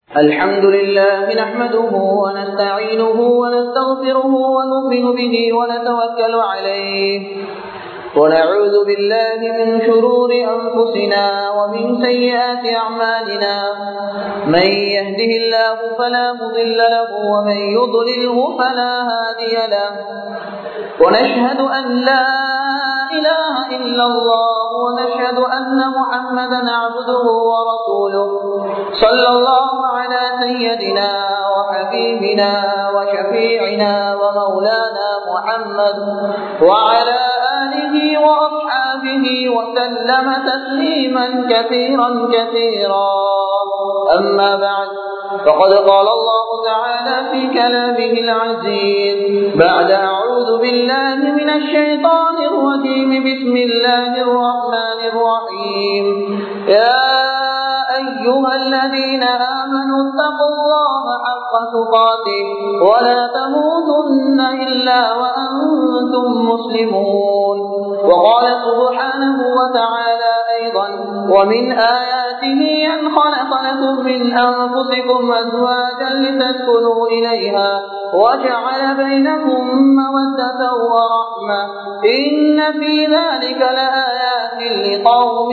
الحمد لله نحمده ونستعينه ونستغفره ونؤمن به ونتوكل عليه ونعوذ بالله من شرور أنفسنا ومن سيئات أعمالنا من يهده الله فلا مضل له ومن يضلله فلا هادي له ونشهد أن لا إله إلا الله ونشهد أن محمدا عبده ورسوله صلى الله على سيدنا وحبيبنا وشفيعنا ومولانا محمد وعلى آله وأصحابه وسلم تسليما كثيرا كثيرا أما بعد فقد قال الله تعالى في كلامه العزيز بعد أعوذ بالله من الشيطان الرجيم بسم الله الرحمن الرحيم يا أيها الذين آمنوا اتقوا الله حق تقاته ولا تموتن إلا وأنتم مسلمون وقال سبحانه وتعالى أيضا ومن آياته أن خلق لكم من أنفسكم أزواجا لتسكنوا إليها وجعل بينكم مودة ورحمة إن في ذلك لآيات لقوم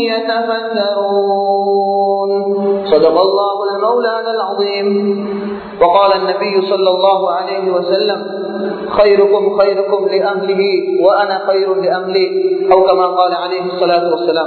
يتفكرون صدق الله المولانا العظيم وقال النبي صلى الله عليه وسلم خيركم خيركم لأهله وأنا خير لأهلي أو كما قال عليه الصلاة والسلام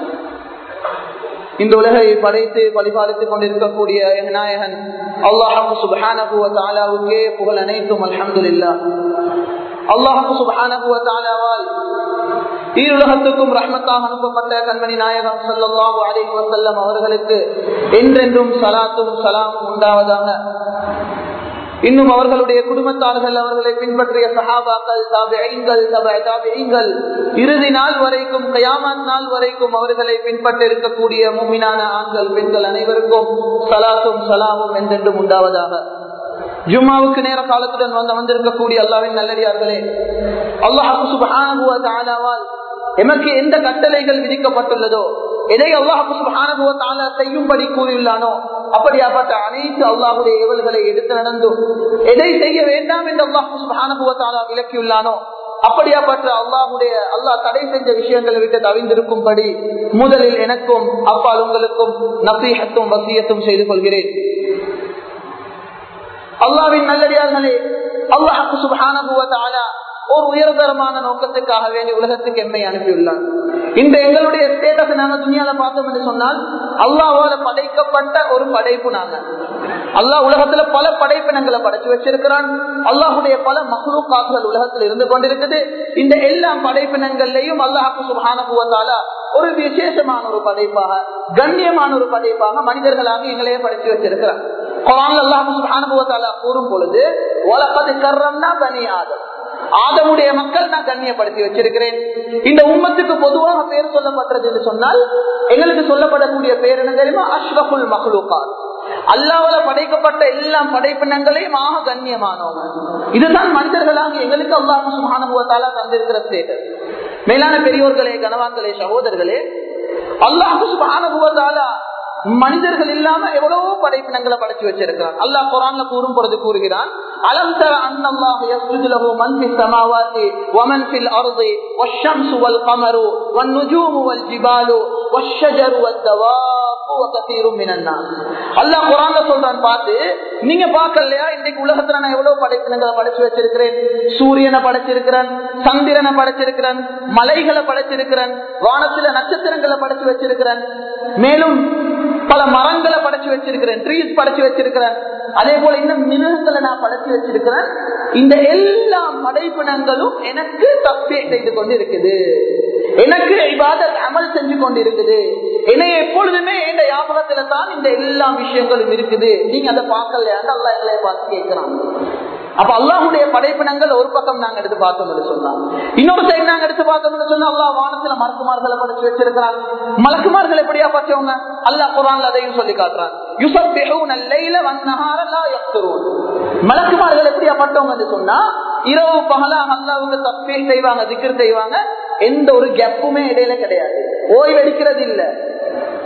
இந்த உலகை படைத்து பரிபாலித்துக் கொண்டிருக்கக்கூடிய நாயகன் அல்லாஹு சுபானகுவத்தாலாவுக்கே புகழ் அனைத்தும் அல்ஹம்துல்லா அல்லாஹு சுபானகுவத்தாலாவால் ஈருலகத்துக்கும் ரஹ்மத்தாக அனுப்பப்பட்ட கண்மணி நாயகம் சல்லாஹூ அலிஹி வசல்லம் அவர்களுக்கு என்றென்றும் சலாத்தும் சலாமும் உண்டாவதாக இன்னும் அவர்களுடைய குடும்பத்தார்கள் அவர்களை பின்பற்றிய சஹாபாக்கள் தாபியங்கள் தாபியங்கள் இறுதி நாள் வரைக்கும் கயாமத் நாள் வரைக்கும் அவர்களை பின்பற்ற இருக்கக்கூடிய மூமினான ஆண்கள் பெண்கள் அனைவருக்கும் சலாத்தும் சலாமும் என்றென்றும் உண்டாவதாக ஜும்மாவுக்கு நேர காலத்துடன் வந்து வந்திருக்கக்கூடிய அல்லாவின் நல்லடியார்களே அல்லாஹு சுபானுவால் எமக்கு எந்த கட்டளைகள் விதிக்கப்பட்டுள்ளதோ எதை அல்லாஹு சுபானுவத்தால செய்யும்படி கூறியுள்ளானோ அப்படியாப்பட்ட அனைத்து அல்லாஹுடைய ஏவல்களை எடுத்து நடந்தும் எதை செய்ய வேண்டாம் என்று அல்லாஹு சுபானுவத்தாலா விளக்கியுள்ளானோ அப்படியாப்பட்ட அல்லாஹுடைய அல்லாஹ் தடை செஞ்ச விஷயங்களை விட்டு தவிந்திருக்கும்படி முதலில் எனக்கும் அப்பால் உங்களுக்கும் நசீகத்தும் வசியத்தும் செய்து கொள்கிறேன் அல்லாவின் நல்லடியார்களே அல்லாஹு சுபானுவத்தாலா ஒரு உயர்தரமான நோக்கத்துக்காக வேண்டி உலகத்துக்கு எம்மை அனுப்பியுள்ளார் இந்த எங்களுடைய ஸ்டேட்டஸ் நாங்க துணியால பார்த்தோம் என்று சொன்னால் அல்லாவால படைக்கப்பட்ட ஒரு படைப்பு நாங்க அல்லாஹ் உலகத்துல பல படைப்பினங்களை படைச்சு வச்சிருக்கிறான் அல்லாஹுடைய பல மகுழுக்காக்குகள் உலகத்தில் இருந்து கொண்டிருக்குது இந்த எல்லா படைப்பினங்கள்லையும் அல்லாஹு சுபானுவத்தால ஒரு விசேஷமான ஒரு படைப்பாக கண்ணியமான ஒரு படைப்பாக மனிதர்களாக எங்களையே படைச்சு வச்சிருக்கிறான் குரான் அல்லாஹு சுபானுவத்தால கூறும் பொழுது உலகது கர்றம்னா பனி ஆதம் ஆதமுடைய மக்கள் நான் கண்ணியப்படுத்தி வச்சிருக்கிறேன் இந்த உம்மத்துக்கு பொதுவாக பேர் சொல்லப்பட்டது என்று சொன்னால் எங்களுக்கு சொல்லப்படக்கூடிய பேர் என்ன தெரியுமா அஷ்ரஃபுல் மஹ்லூகா அல்லாவால படைக்கப்பட்ட எல்லா படைப்பினங்களையும் ஆக கண்ணியமானவங்க இதுதான் மனிதர்களாக எங்களுக்கு அல்லாஹ் சுகானுபவத்தால தந்திருக்கிற ஸ்டேட்டஸ் மேலான பெரியோர்களே கனவான்களே சகோதரர்களே அல்லாஹு சுகானுபவத்தால மனிதர்கள் இல்லாம எவ்வளவோ படைப்பினங்களை படைச்சு வச்சிருக்கிறான் அல்லாஹ் குரான்ல கூறும் பொழுது கூறுகிறான் அலம் தர அன்னல்லாஹு யஸ்ஜுது லஹு மன் ஃபிஸ் ஸமாவாதி வ மன் ஃபில் அர்தி வஷ்-ஷம்ஸு வல் கமரு வன் நுஜூமு வல் ஜிபாலு வஷ்-ஷஜரு வத்-தவாபு வ கதீரும் மினன் நாஸ் அல்லாஹ் குரான்ல சொல்றான் பாத்து நீங்க பார்க்கலையா இன்னைக்கு உலகத்துல நான் எவ்வளவு படைப்பினங்களை படைச்சு வச்சிருக்கிறேன் சூரியனை படைச்சிருக்கிறேன் சந்திரனை படைச்சிருக்கிறேன் மலைகளை படைச்சிருக்கிறேன் வானத்துல நட்சத்திரங்களை படைச்சு வச்சிருக்கிறேன் மேலும் பல மரங்களை படைச்சு வச்சிருக்கிறேன் ட்ரீஸ் படைச்சு வச்சிருக்கிறேன் அதே போல இன்னும் மிருகங்களை நான் படைச்சு வச்சிருக்கிறேன் இந்த எல்லா படைப்பினங்களும் எனக்கு தப்பே செய்து கொண்டு இருக்குது எனக்கு இபாதத் அமல் செஞ்சு கொண்டு இருக்குது என்னை எப்பொழுதுமே இந்த ஞாபகத்துல தான் இந்த எல்லா விஷயங்களும் இருக்குது நீங்க அதை பார்க்கலையா அல்லா எங்களை பார்த்து கேட்கிறான் அப்ப அல்லாஹுடைய படைப்பினங்கள் ஒரு பக்கம் நாங்க எடுத்து பார்த்தோம் என்று சொன்னா இன்னொரு சைடு நாங்க எடுத்து பார்த்தோம் என்று சொன்னா அல்லாஹ் வானத்துல மலக்குமார்களை படிச்சு வச்சிருக்கிறான் மலக்குமார்கள் எப்படியா பச்சவங்க அல்லாஹ் குரான்ல அதையும் சொல்லி காட்டுறான் மலக்குமார்கள் எப்படியா பட்டவங்க என்று சொன்னா இரவு பகலாக அல்லாவுக்கு தப்பே செய்வாங்க திக்கர் செய்வாங்க எந்த ஒரு கேப்புமே இடையில கிடையாது ஓய்வெடுக்கிறது இல்ல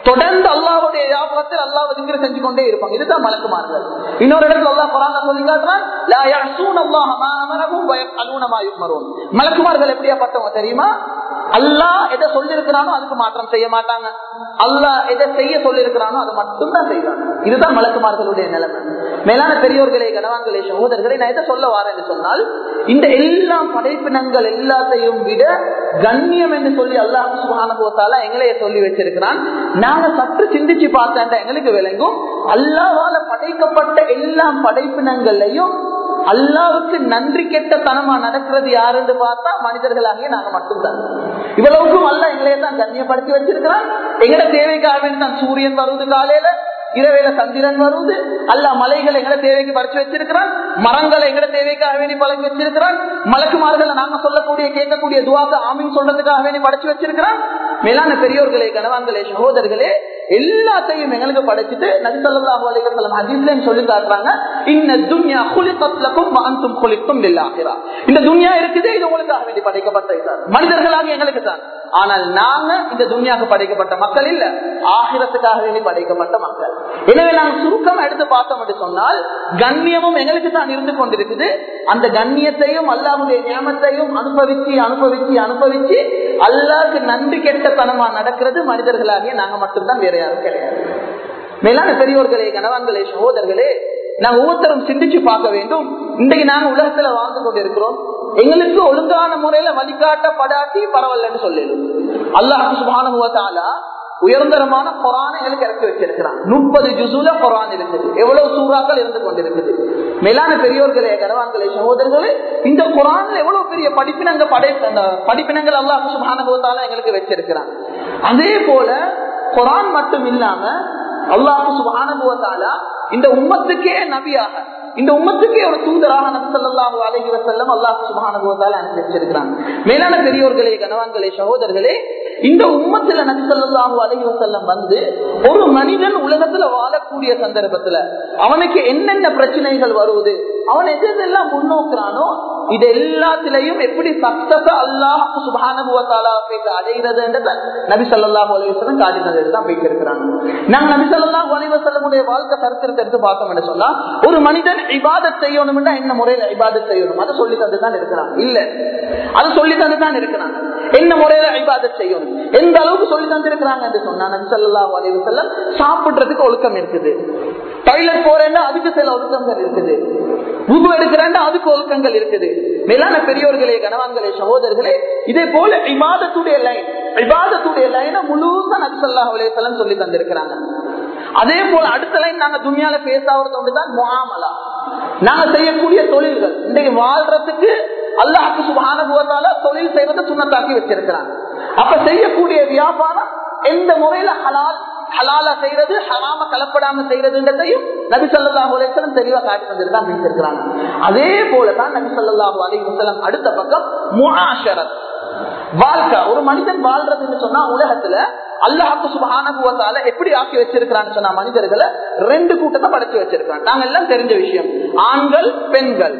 தொடர்ந்து அல்லாவுடைய வியாபாரத்தில் அல்லாஹ் திங்கிற செஞ்சு கொண்டே இருப்பாங்க இதுதான் மலக்குமார்கள் இன்னொரு இடத்துல அல்லாஹ் குரான் சொல்லி காட்டுறான் லா யஅஸூன அல்லாஹ மா அமரஹும் வ யஃஅலூன மா யுமரூன் மலக்குமார்கள் எப்படியாப்பட்டவங்க தெரியுமா அல்லாஹ் எதை சொல்லிருக்கிறானோ அதுக்கு மாற்றம் செய்ய மாட்டாங்க அல்லாஹ் எதை செய்ய சொல்லிருக்கிறானோ அதை மட்டும்தான் செய்வாங்க இதுதான் மலக்குமார்களுடைய நிலைமை மேலான பெரியோர்களே கனவான்களே சகோதரர்களை நான் எதை சொல்ல வாரேன் என்று சொன்னால் இந்த எல்லா படைப்பினங்கள் எல்லாத்தையும் விட கண்ணியம் என்று சொல்லி அல்லாஹ் சுகானுபவத்தால எங்களைய சொல்லி வச்சிருக்கிறான் நாங்க சற்று சிந்திச்சு பார்த்தா எங்களுக்கு விளங்கும் அல்லாவால படைக்கப்பட்ட எல்லா படைப்பினங்களையும் அல்லாவுக்கு நன்றி கெட்ட தனமா நடக்கிறது யாருன்னு பார்த்தா மனிதர்களாகிய நாங்க மட்டும்தான் இவ்வளவுக்கும் அல்ல எங்களையே தான் கண்ணியப்படுத்தி வச்சிருக்கிறான் எங்கட தேவைக்காக வேண்டி தான் சூரியன் வருவது காலையில இரவேல சந்திரன் வருவது அல்ல மலைகளை எங்கட தேவைக்கு பறிச்சு வச்சிருக்கிறான் மரங்களை எங்கட தேவைக்காக வேண்டி பழகி வச்சிருக்கிறான் மலக்குமார்களை நாங்க சொல்லக்கூடிய கேட்கக்கூடிய துவாக்க ஆமின் சொல்றதுக்காக வேண்டி படைச்சு வச்சிருக்கிறான் மேலான பெரியோர்களே கணவான்களே சகோதரர்களே எல்லாத்தையும் எங்களுக்கு படைச்சிட்டு நபிசல்லாஹு அலைவசல்லம் ஹதீஸ்லயும் சொல்லி காட்டுறாங்க இந்த துன்யா குளித்தத்துலக்கும் அந்தும் குளிக்கும் இல்லாகிறா இந்த துன்யா இருக்குது இது உங்களுக்காக வேண்டி படைக்கப்பட்ட இதுதான் மனிதர்களாக எங்களுக்கு தான் ஆனால் நாங்க இந்த துன்யாவுக்கு படைக்கப்பட்ட மக்கள் இல்ல ஆகிரத்துக்காக வேண்டி படைக்கப்பட்ட மக்கள் எனவே நாங்கள் சுருக்கம் எடுத்து பார்த்தோம் என்று சொன்னால் கண்ணியமும் எங்களுக்கு தான் இருந்து கொண்டிருக்குது அந்த கண்ணியத்தையும் அல்லாவுடைய நியமத்தையும் அனுபவிச்சு அனுபவிச்சு அனுபவிச்சு அல்லாவுக்கு நன்றி கெட்டத்தனமா நடக்கிறது மனிதர்களாகிய நாங்க மட்டும்தான் வேற யாரும் கிடையாது மேலான பெரியோர்களே கணவான்களே சகோதரர்களே நாங்க ஒவ்வொருத்தரும் சிந்திச்சு பார்க்க வேண்டும் இன்றைக்கு நாங்க உலகத்துல வாழ்ந்து கொண்டிருக்கிறோம் எங்களுக்கு ஒழுங்கான முறையில வழிகாட்டப்படாட்டி பரவாயில்லன்னு சொல்லிடும் அல்லாஹ் சுபானுவத்தாலா உயர்ந்தரமான குரான் எங்களுக்கு இறக்கி வச்சிருக்கிறான் முப்பது ஜுசுல குரான் இருக்குது எவ்வளவு சூறாக்கள் இருந்து கொண்டிருக்குது மேலான பெரியோர்களே கனவான்களே சகோதரர்களே இந்த குரான்ல எவ்வளவு பெரிய படிப்பினங்க படை அந்த படிப்பினங்கள் அல்லாஹ் சுபானுவத்தாலா எங்களுக்கு வச்சிருக்கிறான் அதே போல குரான் மட்டும் இல்லாம அல்லாஹு சுபானுவத்தாலா இந்த உம்மத்துக்கே நபியாக இந்த உம்மத்துக்கே ஒரு தூதராக நபிசல்லாஹு அலஹி வசல்லம் அல்லாஹ் சுபானுவத்தால அனுப்பிச்சிருக்கிறாங்க மேலான பெரியோர்களே கனவான்களே சகோதரர்களே இந்த உம்மத்துல நபிசல்லாஹு அலஹி வசல்லம் வந்து ஒரு மனிதன் உலகத்துல வாழக்கூடிய சந்தர்ப்பத்துல அவனுக்கு என்னென்ன பிரச்சனைகள் வருவது அவன் எதெல்லாம் முன்னோக்குறானோ இது எல்லாத்திலையும் எப்படி சக்சஸ் அல்லாஹ் சுபானுவத்தாலா அடைகிறதுன்றத நபி சல்லாஹூ அலைவசலம் காட்டினது தான் போய்க்கிருக்கிறாங்க நாங்க நபி சல்லாஹூ அலைவசல்லமுடைய வாழ்க்கை சரித்திரத்தை எடுத்து பார்த்தோம் என்று சொன்னா ஒரு மனிதன் இபாதத் செய்யணும்னா என்ன முறையில இபாதத் செய்யணும் அதை சொல்லி தந்து தான் இருக்கிறான் இல்ல அது சொல்லி தந்து தான் இருக்கிறான் என்ன முறையில இபாதத் செய்யணும் எந்த அளவுக்கு சொல்லி தந்திருக்கிறாங்க என்று சொன்னா நபி சல்லாஹூ அலைவசல்லம் சாப்பிடுறதுக்கு ஒழுக்கம் இருக்குது டாய்லெட் போறேன்னா அதுக்கு சில ஒழுக்கங்கள் இருக்குது உது எடுக்கிறேன்னா அதுக்கு ஒழுக்கங்கள் இருக்குது மேலான பெரியோர்களே கணவான்களே சகோதரர்களே இதே போல இபாதத்துடைய லைன் இபாதத்துடைய லைனை முழுசா நபிசல்லா அலையம் சொல்லி தந்திருக்கிறாங்க அதே போல அடுத்த லைன் நாங்க துணியால பேசாவது ஒன்றுதான் முகாமலா நாங்க செய்யக்கூடிய தொழில்கள் இன்றைக்கு வாழ்றதுக்கு அல்லாஹுக்கு சுபானுபவத்தால தொழில் செய்வதை சுண்ணத்தாக்கி வச்சிருக்கிறாங்க அப்ப செய்யக்கூடிய வியாபாரம் எந்த முறையில ஹலால் ஹலால செய்யறது ஹராம கலப்படாம செய்யறதுன்றதையும் நபி சொல்லாஹு அலையம் தெளிவா காட்டி தந்துட்டு தான் பேசியிருக்கிறாங்க அதே போலதான் நபி சொல்லாஹு அலையம் அடுத்த பக்கம் முஆஷரத் வாழ்க்கை ஒரு மனிதன் வாழ்றதுன்னு சொன்னா உலகத்துல அல்லாஹு சுபானுவத்தால எப்படி ஆக்கி வச்சிருக்கிறான்னு சொன்னா மனிதர்களை ரெண்டு கூட்டத்தை படைச்சு வச்சிருக்காங்க நாங்க எல்லாம் தெரிஞ்ச விஷயம் ஆண்கள் பெண்கள்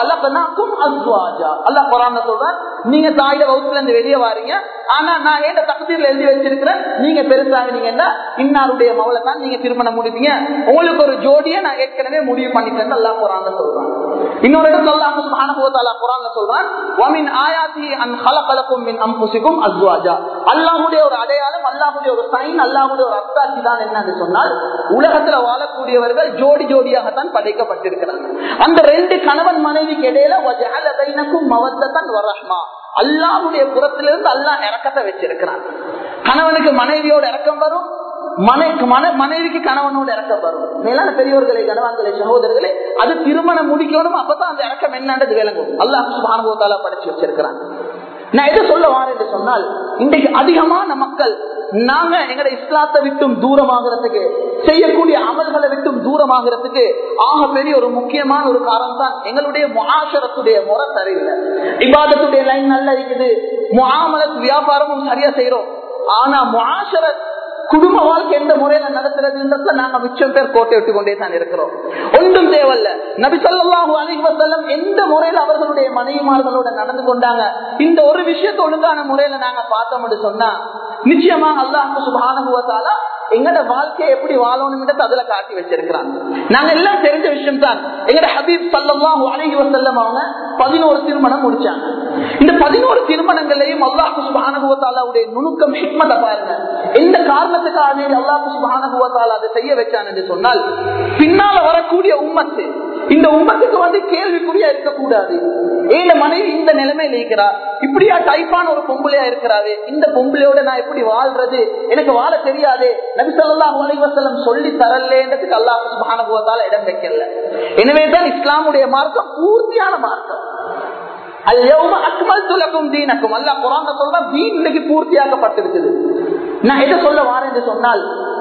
அல்லாஹ் குரான் சொல்றான் நீங்க தாயிட வகுப்புல இருந்து வெளியே வாரீங்க ஆனா நான் ஏன் தகுதியில் எழுதி வச்சிருக்கிறேன் நீங்க பெருசாகினீங்கன்னா இன்னாருடைய மவளை தான் நீங்க திருமணம் முடிப்பீங்க உங்களுக்கு ஒரு ஜோடியை நான் ஏற்கனவே முடிவு பண்ணிட்டேன் அல்லாஹ் குரான் சொல்றான் இன்னொரு இடத்துல அல்லாஹ் சுபானுவத்தாலா குரான் சொல்றான் வமின் ஆயாத்தி அன் ஹலகலக்கும் மின் அம்புசிக்கும் அஸ்வாஜா அல்லாஹுடைய ஒரு அடையாளம் அல்லாஹுடைய ஒரு சைன் அல்லாஹுடைய ஒரு அத்தாட்சி தான் என்னன்னு சொன்னால் உலகத்துல வாழக்கூடியவர்கள் ஜோடி ஜோடியாகத்தான் படைக்கப்பட்டிருக்கிறாங்க அந்த ரெண்டு கணவன் மனைவிக்கு இடையில மவத்தன் வரஹ்மா அல்லாஹுடைய புறத்திலிருந்து அல்லாஹ் இறக்கத்தை வச்சிருக்கிறான் கணவனுக்கு மனைவியோட இறக்கம் வரும் மனைக்கு மன மனைவிக்கு கணவனோட இறக்கம் வரும் மேலான பெரியவர்களை கணவான்களை சகோதரர்களே அது திருமணம் முடிக்கணும் அப்பதான் அந்த இறக்கம் என்னன்றது விளங்கும் அல்லாஹ் சுபானுபவத்தால படிச்சு வச்சிருக்கிறான் நான் எதை சொல்ல வாரேன் என்று சொன்னால் இன்றைக்கு அதிகமான மக்கள் நாங்க எங்கட இஸ்லாத்தை விட்டும் தூரமாகிறதுக்கு செய்யக்கூடிய அமல்களை விட்டும் தூரமாகிறதுக்கு ஆக பெரிய ஒரு முக்கியமான ஒரு காரணம் தான் எங்களுடைய முகாசரத்துடைய முறை சரியில்லை இபாதத்துடைய லைன் நல்லா இருக்குது முகாமலத் வியாபாரமும் சரியா செய்யறோம் ஆனா முகாசரத் குடும்ப வாழ்க்கை எந்த முறையில நடத்துறதுன்றதுல நாங்க மிச்சம் பேர் கோட்டை விட்டு கொண்டே தான் இருக்கிறோம் ஒன்றும் தேவையில்ல நபி சொல்லாஹு அலிவசல்லம் எந்த முறையில அவர்களுடைய மனைவிமார்களோட நடந்து கொண்டாங்க இந்த ஒரு விஷயத்த ஒழுங்கான முறையில நாங்க பார்த்தோம் சொன்னா நிச்சயமா அல்லாஹு சுபானுவத்தால எங்கட வாழ்க்கையை எப்படி வாழணும் அதுல காட்டி வச்சிருக்கிறான் நாங்க எல்லாம் தெரிஞ்ச விஷயம் தான் எங்கட ஹபீப் சல்லல்லாஹு அலைஹி வஸல்லம் அவங்க பதினோரு திருமணம் முடிச்சாங்க இந்த பதினோரு திருமணங்களையும் அல்லாஹு சுபானுபவத்தாலாவுடைய நுணுக்கம் ஹிக்மத்தை பாருங்க எந்த காரணத்துக்காக வேண்டி அல்லாஹு சுபானுபவத்தாலா அதை செய்ய வச்சான் என்று சொன்னால் பின்னால வரக்கூடிய உம்மத்து இந்த உம்மத்துக்கு வந்து கேள்விக்குறியா இருக்கக்கூடாது ஏழு மனைவி இந்த நிலைமையில இருக்கிறா இப்படியா டைப்பான ஒரு பொம்பளையா இருக்கிறாரு இந்த பொம்பளையோட நான் எப்படி வாழ்றது எனக்கு வாழ தெரியாது நபி சொல்லாஹு அலைவசல்லம் சொல்லி தரலேன்றதுக்கு அல்லாஹ் சுபானுபவத்தால இடம் வைக்கல எனவேதான் இஸ்லாமுடைய மார்க்கம் பூர்த்தியான மார்க்கம் பூர்த்தியாக்கப்பட்டிருக்குது நான் எதை சொல்ல வாரேன் என்று சொன்னால்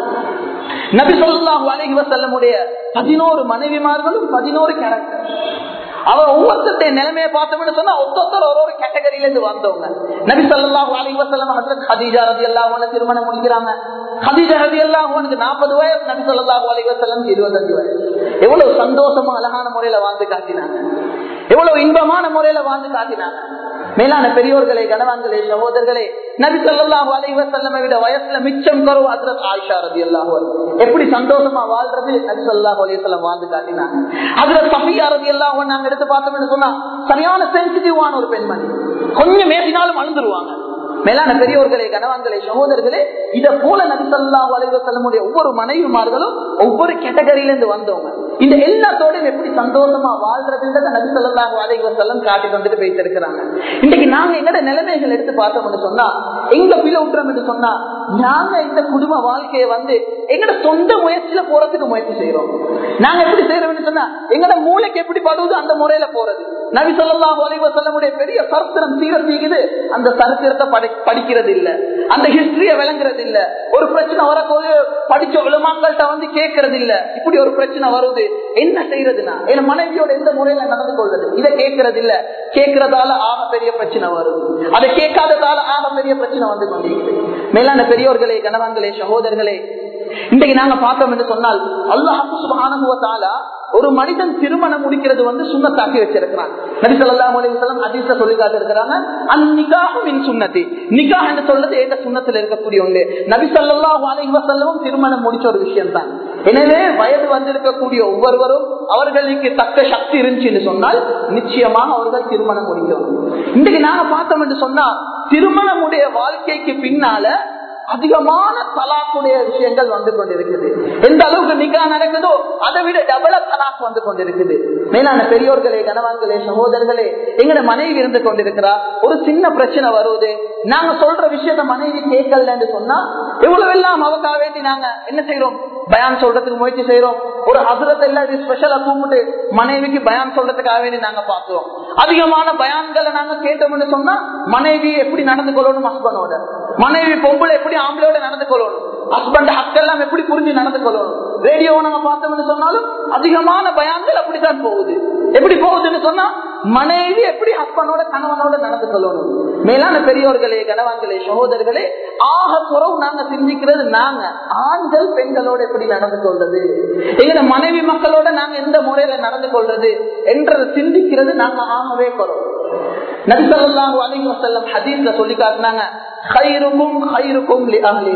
நபி சொல்லாஹு அலஹி வசல்லமுடைய பதினோரு மனைவிமார்களும் பதினோரு கேரக்டர் அவர் ஒவ்வொருத்தருடைய நிலைமையை பார்த்தோம்னு சொன்னா ஒத்தொத்தர் ஒரு ஒரு கேட்டகரியில இருந்து வந்தவங்க நபி சொல்லாஹு அலஹி வசல்லம் ஹசரத் ஹதீஜா ரதி எல்லாம் திருமணம் முடிக்கிறாங்க ஹதீஜா ரதி எல்லாம் நாற்பது வயசு நபி சொல்லாஹு அலஹி வசல்லம் இருபத்தஞ்சு வயசு எவ்வளவு சந்தோஷமா அழகான முறையில வாழ்ந்து காட்டினாங்க எவ்வளவு இன்பமான முறையில வாழ்ந்து காட்டினாங்க மேலான பெரியோர்களே கணவான்களே சகோதரர்களே நபி சொல்லாஹு அலைவ செல்லமை விட வயசுல மிச்சம் கருவு ஹசரத் ஆயிஷா ரதி அல்லாஹு எப்படி சந்தோஷமா வாழ்றது நபி சொல்லாஹு அலையம் வாழ்ந்து காட்டினாங்க அதுல சஃபியா ரதி அல்லாஹு நாங்க எடுத்து பார்த்தோம்னு சொன்னா சரியான சென்சிட்டிவான ஒரு பெண்மணி கொஞ்சம் மேசினாலும் அழுந்துருவாங்க மேலான பெரியோர்களே கணவான்களே சகோதரர்களே இத போல நபிசல்லா அலைவசல்லமுடைய ஒவ்வொரு மனைவிமார்களும் ஒவ்வொரு கேட்டகரியில இருந்து வந்தவங்க இந்த எல்லாத்தோடையும் எப்படி சந்தோஷமா வாழ்றதுன்றத நபிசல்லா அலைவசல்லம் காட்டி வந்துட்டு பேசிருக்கிறாங்க இன்னைக்கு நாங்க எங்கட நிலைமைகள் எடுத்து பார்த்தோம்னு சொன்னா எங்க பிள்ளை விட்டுறோம் என்று சொன்னா நாங்க இந்த குடும்ப வாழ்க்கையை வந்து எங்கட சொந்த முயற்சியில போறதுக்கு முயற்சி செய்யறோம் நாங்க எப்படி செய்யறோம்னு சொன்னா எங்கட மூளைக்கு எப்படி படுவது அந்த முறையில போறது நபி சொல்லா அலைவசல்லமுடைய பெரிய சரித்திரம் சீரத்தீகுது அந்த சரித்திரத்தை படை படிக்கிறது இல்ல அந்த ஹிஸ்டரிய விளங்குறது இல்ல ஒரு பிரச்சனை வரப்போது படிச்ச உலமாக்கள்கிட்ட வந்து கேட்கறது இல்ல இப்படி ஒரு பிரச்சனை வருது என்ன செய்யறதுன்னா என் மனைவியோட எந்த முறையில நடந்து கொள்வது இதை கேட்கறது இல்ல கேட்கறதால ஆக பெரிய பிரச்சனை வருது அதை கேட்காததால ஆக பெரிய பிரச்சனை வந்து கொண்டிருக்குது மேலான பெரியோர்களே கணவான்களே சகோதரர்களே இன்றைக்கு நாங்க பார்த்தோம் என்று சொன்னால் அல்லாஹு சுபானுவத்தால ஒரு மனிதன் திருமணம் முடிக்கிறது வந்து சுண்ணத்தாக்கி வச்சிருக்கிறான் நபி சொல்லாஹ் அலிவசலம் அதிர்ஷ்ட சொல்லி காட்டிருக்கிறாங்க அந்நிகாவின் சுண்ணத்தி நிகாஹ் என்று சொல்றது ஏற்ற சுண்ணத்தில் இருக்கக்கூடிய ஒன்று நபி சொல்லாஹ் அலிவசல்லமும் திருமணம் முடிச்ச ஒரு விஷயம் தான் எனவே வயது வந்திருக்கக்கூடிய ஒவ்வொருவரும் அவர்களுக்கு தக்க சக்தி இருந்துச்சுன்னு சொன்னால் நிச்சயமாக அவர்கள் திருமணம் முடிக்கணும் இன்றைக்கு நாங்க பார்த்தோம் என்று சொன்னா திருமணமுடைய வாழ்க்கைக்கு பின்னால அதிகமான தலாக்குடைய விஷயங்கள் வந்து கொண்டிருக்குது எந்த அளவுக்கு நிக்கா நடக்குதோ அதை விட டபுள தலாக் வந்து கொண்டிருக்குது மேலான பெரியோர்களே கனவான்களே சகோதரர்களே எங்கட மனைவி இருந்து கொண்டிருக்கிறா ஒரு சின்ன பிரச்சனை வருவது நாங்க சொல்ற விஷயத்த மனைவி கேட்கலன்னு சொன்னா எவ்வளவு எல்லாம் அவக்காக வேண்டி நாங்க என்ன செய்யறோம் பயான் சொல்றதுக்கு முயற்சி செய்யறோம் ஒரு அதிரத்தை எல்லாம் ஸ்பெஷலா கூப்பிட்டு மனைவிக்கு பயான் சொல்றதுக்காக வேண்டி நாங்க பாக்குறோம் அதிகமான பயான்களை நாங்க கேட்டோம்னு சொன்னா மனைவி எப்படி நடந்து கொள்ளணும் ஹஸ்பண்டோட மனைவி பொம்பளை எப்படி ஆம்பளையோட நடந்து கொள்ளணும் ஹஸ்பண்ட் ஹக்கெல்லாம் எப்படி புரிஞ்சு நடந்து கொள்ளணும் ரேடியோ நம்ம பார்த்தோம்னு சொன்னாலும் அதிகமான பயான்கள் அப்படித்தான் போகுது எப்படி போகுதுன்னு சொன்னா மனைவி எப்படி ஹஸ்பண்டோட கணவனோட நடந்து கொள்ளணும் மேலான பெரியோர்களே கணவான்களே சகோதரர்களே ஆக குறவு நாங்க சிந்திக்கிறது நாங்க ஆண்கள் பெண்களோட எப்படி நடந்து கொள்றது எங்க மனைவி மக்களோட நாங்க எந்த முறையில நடந்து கொள்றது என்றதை சிந்திக்கிறது நாங்க ஆகவே குறவு நபிசல்லாஹு அலைஹி வஸல்லம் ஹதீஸ்ல சொல்லி காட்டினாங்க கைருக்கும் கைருக்கும்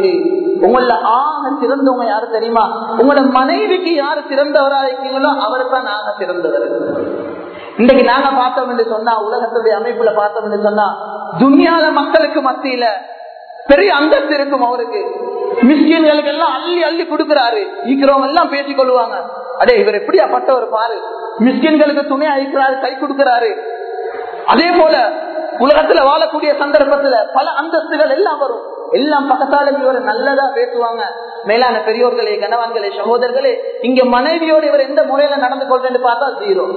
உங்கள ஆக சிறந்தவங்க யாரு தெரியுமா உங்களோட மனைவிக்கு யாரு சிறந்தவரா இருக்கீங்களோ அவருக்கு தான் நாங்க சிறந்தவர் இன்னைக்கு நாங்க பார்த்தோம் என்று சொன்னா உலகத்துடைய அமைப்புல பார்த்தோம் என்று சொன்னா துனியால மக்களுக்கு மத்தியில பெரிய அந்தஸ்து இருக்கும் அவருக்கு மிஸ்கின்களுக்கு எல்லாம் அள்ளி அள்ளி கொடுக்கிறாரு ஈக்கிறவங்க எல்லாம் பேசிக் கொள்வாங்க அடே இவர் எப்படியாப்பட்டவர் பாரு மிஸ்கின்களுக்கு துணை அழிக்கிறாரு கை கொடுக்கிறாரு அதே போல உலகத்துல வாழக்கூடிய சந்தர்ப்பத்துல பல அந்தஸ்துகள் எல்லாம் வரும் எல்லாம் பக்கத்தால இவர் நல்லதா பேசுவாங்க மேலான பெரியோர்களே கணவான்களே சகோதரர்களே இங்க மனைவியோட இவர் எந்த முறையில நடந்து கொள்றேன்னு பார்த்தா ஜீரோ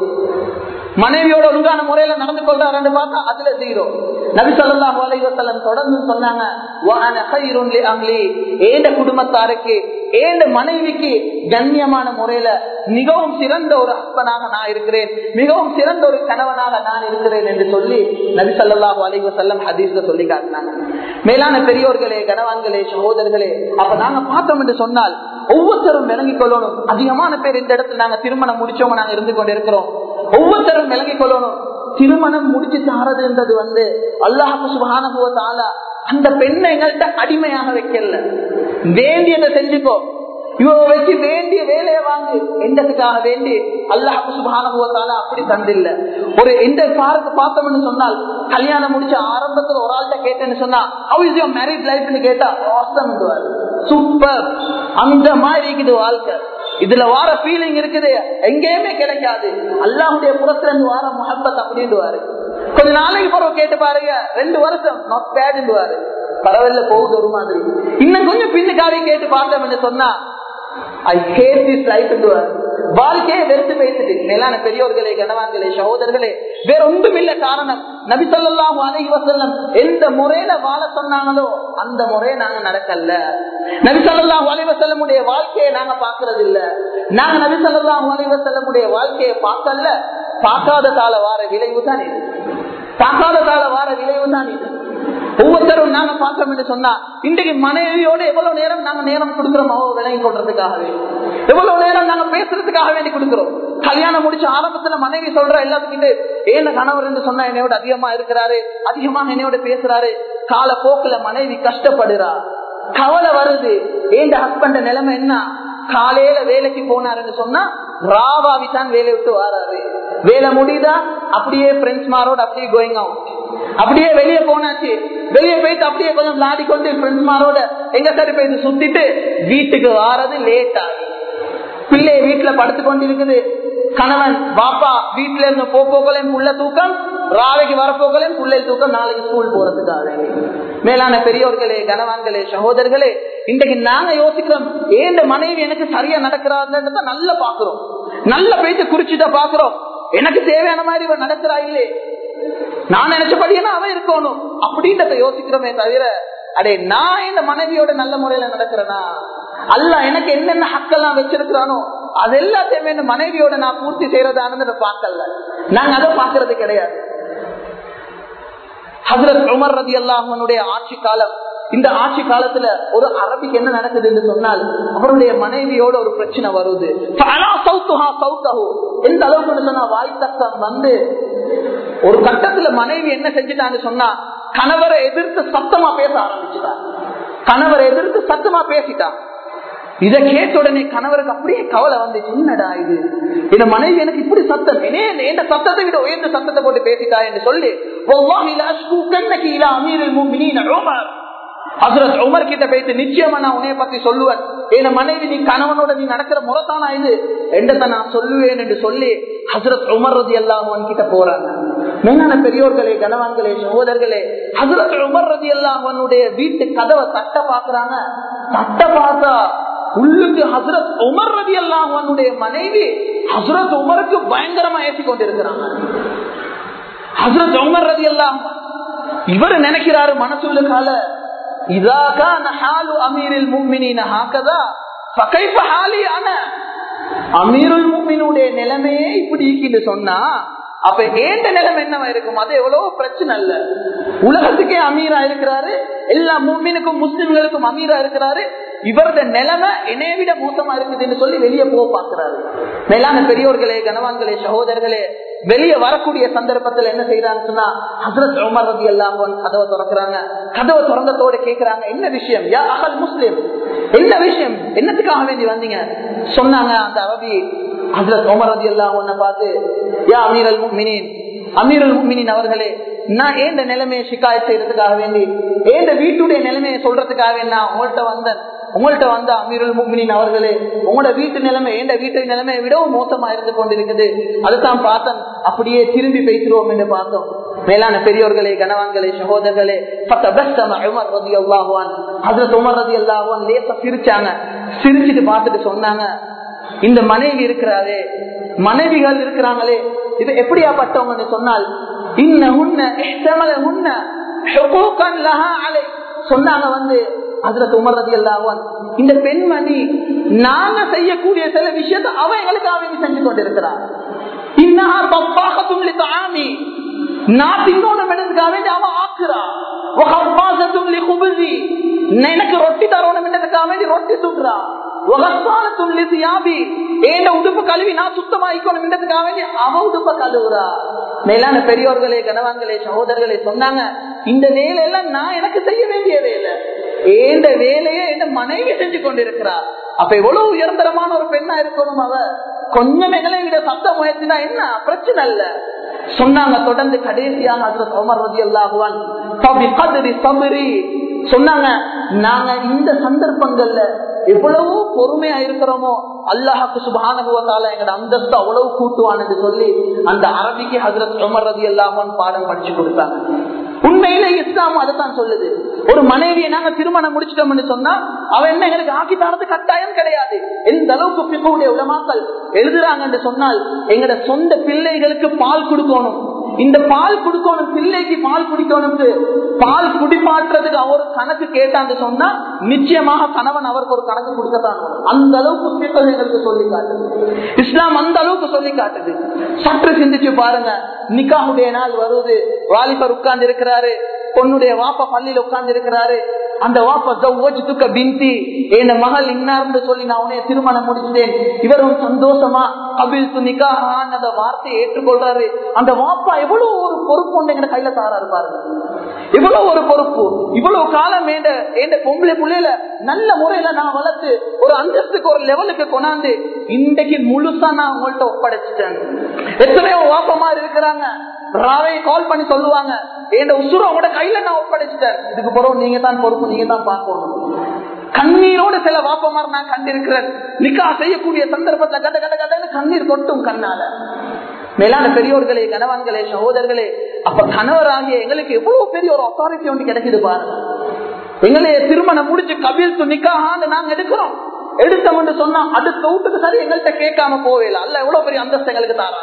மனைவியோட ஒழுங்கான முறையில நடந்து கொள்றாருன்னு பார்த்தா அதுல ஜீரோ நபி சொல்லாஹு அலைவசல்லம் தொடர்ந்து சொன்னாங்க ஏண்ட குடும்பத்தாருக்கு ஏண்ட மனைவிக்கு கண்ணியமான முறையில மிகவும் சிறந்த ஒரு ஹஸ்பனாக நான் இருக்கிறேன் மிகவும் சிறந்த ஒரு கணவனாக நான் இருக்கிறேன் என்று சொல்லி நபி சொல்லாஹு அலைவசல்லம் ஹதீஸ்ல சொல்லி காட்டினாங்க மேலான பெரியோர்களே கணவான்களே சகோதரர்களே அப்ப நாங்க பார்த்தோம் என்று சொன்னால் ஒவ்வொருத்தரும் விளங்கிக் கொள்ளணும் அதிகமான பேர் இந்த இடத்துல நாங்க திருமணம் முடிச்சவங்க நாங்க இருந்து கொண்டு இருக்கிறோம் ஒவ்வொருத்தரும் விளங்கிக் கொள்ளணும் திருமணம் முடிச்சு தாரதுன்றது வந்து அல்லாஹு சுபானுபவத்தால அந்த பெண்ணை எங்கள்கிட்ட அடிமையாக வைக்கல வேண்டியதை செஞ்சுக்கோ இவ வச்சு வேண்டிய வேலையை வாங்கு எந்ததுக்காக வேண்டி அல்லாஹு சுபானுவத்தால அப்படி தந்தில்ல ஒரு எந்த பாருக்கு பார்த்தோம்னு சொன்னால் கல்யாணம் முடிச்ச ஆரம்பத்துல ஒரு ஆள்கிட்ட கேட்டேன்னு சொன்னா ஹவு இஸ் யோர் மேரிட் லைஃப்னு கேட்டா ஆசம் சூப்பர் அந்த மாதிரி இருக்குது வாழ்க்கை இதுல வார ஃபீலிங் இருக்குது எங்கேயுமே கிடைக்காது அல்லாஹுடைய புறத்துல இருந்து வார முகப்பத் அப்படின்டுவாரு கொஞ்ச நாளைக்கு பிறகு கேட்டு பாருங்க ரெண்டு வருஷம் நாட் பேடுவாரு பரவாயில்ல போகுது ஒரு மாதிரி இன்னும் கொஞ்சம் பின்னுக்காரையும் கேட்டு பார்த்தோம்னு சொன்னா ஐ ஹேட் திஸ் லைஃப் வாழ்க்கையை வெறுத்து பேசுது மேலான பெரியோர்களே கணவான்களே சகோதரர்களே வேற ஒன்றும் இல்ல காரணம் நபி சொல்லாம் அலஹி வசல்லம் எந்த முறையில வாழ சொன்னாங்களோ அந்த முறையை நாங்க நடக்கல நபி சொல்லாம் அலி வசல்லமுடைய வாழ்க்கையை நாங்க பாக்குறது இல்ல நாங்க நபி சொல்லாம் அலி வசல்லமுடைய வாழ்க்கையை பார்க்கல பார்க்காத கால வார விளைவு தான் இது பார்க்காத கால வார விளைவு தான் இது ஒவ்வொருத்தரும் நாங்க பார்த்தோம் என்று சொன்னா இன்றைக்கு மனைவியோட எவ்வளவு நேரம் நாங்க நேரம் கொடுக்கிறோம் அவ விலகி கொள்றதுக்காகவே எவ்வளவு நேரம் நாங்க பேசுறதுக்காக வேண்டி கொடுக்கிறோம் கல்யாணம் முடிச்ச ஆரம்பத்துல மனைவி சொல்ற எல்லாத்துக்கிட்டு ஏன கணவர் என்று சொன்னா என்னையோட அதிகமா இருக்கிறாரு அதிகமாக என்னையோட பேசுறாரு கால போக்குல மனைவி கஷ்டப்படுறா கவலை வருது ஏண்ட ஹஸ்பண்ட் நிலைமை என்ன காலையில வேலைக்கு போனாருன்னு சொன்னா ராவாவி தான் வேலையை விட்டு வராரு வேலை முடியுதா அப்படியே ஃப்ரெண்ட்ஸ் மாரோட அப்படியே கோயிங் அவுட் அப்படியே வெளியே போனாச்சு வெளியே போயிட்டு அப்படியே கொஞ்சம் விளாடி கொண்டு ஃப்ரெண்ட்ஸ் மாரோட எங்க சரி போயிட்டு சுத்திட்டு வீட்டுக்கு வாரது லேட் ஆகி பிள்ளை வீட்டுல படுத்து கொண்டு இருக்குது கணவன் பாப்பா வீட்டுல இருந்து போக்கோக்களையும் புள்ள தூக்கம் ராவைக்கு வரப்போக்களையும் புள்ளை தூக்கம் நாளைக்கு ஸ்கூல் போறதுக்காக மேலான பெரியோர்களே கணவான்களே சகோதரர்களே இன்றைக்கு நாங்க யோசிக்கிறோம் ஏந்த மனைவி எனக்கு சரியா நடக்கிறான்றத நல்ல பாக்குறோம் நல்ல பேச்சு குறிச்சுட்டா பாக்குறோம் எனக்கு தேவையான மாதிரி இவன் நடக்கிறா இல்லே நான் நினைச்சபடியா அவன் இருக்கணும் அப்படின்றத யோசிக்கிறோமே தவிர அடே நான் இந்த மனைவியோட நல்ல முறையில நடக்கிறேனா அல்ல எனக்கு என்னென்ன ஹக்கெல்லாம் வச்சிருக்கிறானோ அது எல்லாத்தையுமே இந்த மனைவியோட நான் பூர்த்தி செய்யறதானு பார்க்கல நாங்க அதை பாக்குறது கிடையாது ஹசரத் உமர் ரதி அல்லாஹனுடைய ஆட்சி காலம் இந்த ஆட்சி காலத்துல ஒரு அரபிக்கு என்ன நடக்குது என்று சொன்னால் அவருடைய மனைவியோட ஒரு பிரச்சனை வருது எந்த அளவுக்கு சொன்னா வாய்த்தக்கம் வந்து ஒரு கட்டத்துல மனைவி என்ன செஞ்சுட்டான்னு சொன்னா கணவரை எதிர்த்து சத்தமா பேச ஆரம்பிச்சுட்டான் கணவரை எதிர்த்து சத்தமா பேசிட்டான் இத கேட்ட உடனே கணவருக்கு அப்படியே கவலை வந்து என்னடா இது இந்த மனைவி எனக்கு இப்படி சத்தம் என்ன சத்தத்தை விட உயர்ந்த சத்தத்தை போட்டு பேசிட்டா என்று சொல்லி ஹசரத் உமர் கிட்ட போயிட்டு நிச்சயமா நான் உன்னைய பத்தி சொல்லுவேன் என் மனைவி நீ கணவனோட நீ நடக்கிற முறத்தானா இது என்றதை நான் சொல்லுவேன் என்று சொல்லி ஹசரத் உமர் ரதி அல்லாஹன் கிட்ட போறாங்க மேலான பெரியோர்களே கணவான்களே சகோதரர்களே ஹசரத் உமர் ரதி அல்லாஹனுடைய வீட்டு கதவை தட்ட பாக்குறாங்க தட்ட பார்த்தா உள்ளுக்கு ஹசரத் உமர் ரதி அல்லாஹனுடைய மனைவி ஹசரத் உமருக்கு பயங்கரமா ஏற்றி கொண்டிருக்கிறாங்க ஹசரத் உமர் ரதி அல்லாம் இவர் நினைக்கிறாரு மனசுள்ள கால இதாக்கா நஹாலு அமீரில் முக்மினின ஹாக்கதா ஃபகைஃப ஹாலி அன அமீருல் முக்மினுடைய நிலைமையே இப்படி இருக்குன்னு சொன்னா அப்ப ஏண்ட நிலைமை என்னவா இருக்கும் அது எவ்வளவு பிரச்சனை இல்ல உலகத்துக்கே அமீரா இருக்கிறாரு எல்லா மூமினுக்கும் முஸ்லிம்களுக்கும் அமீரா இருக்கிறாரு இவரது நிலைமை என்னைய விட மோசமா இருக்குதுன்னு சொல்லி வெளியே போக பாக்குறாரு மேலான பெரியோர்களே கனவான்களே சகோதரர்களே வெளியே வரக்கூடிய சந்தர்ப்பத்துல என்ன செய்யறான்னு சொன்னா ஹசரத் உமர் ரதி எல்லாம் கதவை திறக்கிறாங்க கதவை திறந்ததோட கேக்குறாங்க என்ன விஷயம் யா அகல் முஸ்லிம் என்ன விஷயம் என்னத்துக்காக வேண்டி வந்தீங்க சொன்னாங்க அந்த அவதி ஹசரத் உமர் ரதி எல்லாம் ஒன்ன பார்த்து யா அமீரல் முக்மினின் அமீரல் முக்மினின் அவர்களே நான் ஏந்த நிலைமையை சிக்காயத் செய்யறதுக்காக வேண்டி ஏந்த வீட்டுடைய நிலைமையை சொல்றதுக்காக வேண்டி நான் உங்கள்கிட்ட வந்தேன் உங்கள்கிட்ட வந்த அமீருல் முக்மினின் அவர்களே உங்களோட வீட்டு நிலைமை எந்த வீட்டு நிலைமையை விடவும் மோசமா இருந்து கொண்டிருக்குது அதுதான் பார்த்தேன் அப்படியே திரும்பி பேசுறோம் என்று பார்த்தோம் மேலான பெரியோர்களே கனவான்களே சகோதரர்களே உமர் ரதி அல்லாஹுவான் அதுல உமர் ரதி அல்லாஹுவான் லேச சிரிச்சாங்க சிரிச்சுட்டு பார்த்துட்டு சொன்னாங்க இந்த மனைவி இருக்கிறாரே மனைவிகள் இருக்கிறாங்களே இது எப்படியாப்பட்டவங்கன்னு சொன்னால் இன்ன உன்ன உன்ன சொன்னாங்க வந்து அதுல உமர்றது எல்லாவன் இந்த பெண்மணி நாங்க செய்யக்கூடிய சில விஷயத்தை அவ எங்களுக்கு அவன் செஞ்சு கொண்டிருக்கிறார் இன்னஹா தப்பாக துள்ளி தாமி நான் தின்னோட எடுத்துக்காக வேண்டி அவன் ஆக்குறா எனக்கு ரொட்டி தரணும் என்றதுக்காக வேண்டி ரொட்டி சுடுறா உடுப்பு கழுவி நான் சுத்தமாக்கணும் என்றதுக்காக வேண்டி அவ உடுப்ப கழுவுறா மேலான பெரியோர்களே கனவான்களே சகோதரர்களே சொன்னாங்க இந்த வேலையெல்லாம் நான் எனக்கு செய்ய வேண்டிய வேலை ஏண்ட வேலையை என்ன மனைவி செஞ்சு கொண்டிருக்கிறார் அப்ப எவ்வளவு உயர்ந்தரமான ஒரு பெண்ணா இருக்கணும் அவ கொஞ்சம் எங்களை விட சப்த முயற்சினா என்ன பிரச்சனை இல்ல சொன்னாங்க தொடர்ந்து கடைசியாக ஹசரத் உமர் ரதி அல்லாஹுவான் சொன்னாங்க நாங்க இந்த சந்தர்ப்பங்கள்ல எவ்வளவு பொறுமையா இருக்கிறோமோ அல்லாஹாக்கு சுபானுபவத்தால எங்கட அந்தஸ்து அவ்வளவு கூட்டுவான்னு சொல்லி அந்த அரபிக்கு ஹசரத் உமர் ரதி அல்லாமன் பாடம் படிச்சு கொடுத்தாங்க உண்மையில இஸ்லாம் அதைத்தான் சொல்லுது ஒரு மனைவியை நாங்க திருமணம் முடிச்சிட்டோம்னு சொன்னா அவ என்ன எங்களுக்கு ஆக்கி தரது கட்டாயம் கிடையாது எந்த அளவுக்கு பிக்கூடிய உலமாக்கள் எழுதுறாங்கன்னு சொன்னால் எங்கட சொந்த பிள்ளைகளுக்கு பால் கொடுக்கணும் இந்த பால் குடுக்கணும் பிள்ளைக்கு பால் குடிக்கணும் பால் குடிப்பாட்டுறதுக்கு அவர் கணக்கு கேட்டான்னு சொன்னா நிச்சயமாக கணவன் அவருக்கு ஒரு கணக்கு கொடுக்கத்தான் அந்த அளவுக்கு எங்களுக்கு சொல்லி காட்டுது இஸ்லாம் அந்த அளவுக்கு சொல்லி காட்டுது சற்று சிந்திச்சு பாருங்க நிக்காவுடைய நாள் வருது வாலிபர் உட்கார்ந்து இருக்கிறாரு பொண்ணுடைய வாப்பா பள்ளியில உட்கார்ந்து இருக்கிறாரு அந்த வாப்பா துக்க பிந்தி என் மகள் இன்னார்னு சொல்லி நான் உனைய திருமணம் முடிச்சிட்டேன் இவரும் சந்தோஷமா அபில் நிக்காஹான் அந்த வார்த்தையை ஏற்றுக்கொள்றாரு அந்த வாப்பா எவ்வளவு ஒரு பொறுப்பு ஒன்று எங்க கையில தாராரு பாருங்க இவ்வளவு ஒரு பொறுப்பு இவ்வளவு காலம் ஏண்ட ஏண்ட பொம்பளை புள்ளையில நல்ல முறையில நான் வளர்த்து ஒரு அந்தஸ்துக்கு ஒரு லெவலுக்கு கொண்டாந்து இன்றைக்கு முழுசா நான் உங்கள்ட்ட ஒப்படைச்சிட்டேன் எத்தனையோ வாப்பமா இருக்கிறாங்க ராவை கால் பண்ணி சொல்லுவாங்க என் உசுர உங்களோட கையில நான் ஒப்படைச்சிட்டேன் இதுக்கு பிறகு நீங்க தான் பொறுப்பு நீங்க தான் பார்க்கணும் கண்ணீரோடு சில வாப்பமார் நான் கண்டிருக்கிறேன் நிக்கா செய்யக்கூடிய சந்தர்ப்பத்துல கட கட கடன்னு கண்ணீர் கொட்டும் கண்ணால மேலான பெரியோர்களே கணவான்களே சகோதரர்களே அப்ப கணவராகிய எங்களுக்கு எவ்வளவு பெரிய ஒரு அத்தாரிட்டி ஒன்று கிடைக்குது பாருங்க எங்களைய திருமணம் முடிச்சு கபில் துணிக்காக நாங்க எடுக்கிறோம் எடுத்தோம்னு சொன்னா அடுத்த வீட்டுக்கு சரி எங்கள்கிட்ட கேட்காம போவேல அல்ல எவ்வளவு பெரிய அந்தஸ்து எங்களுக்கு தாரா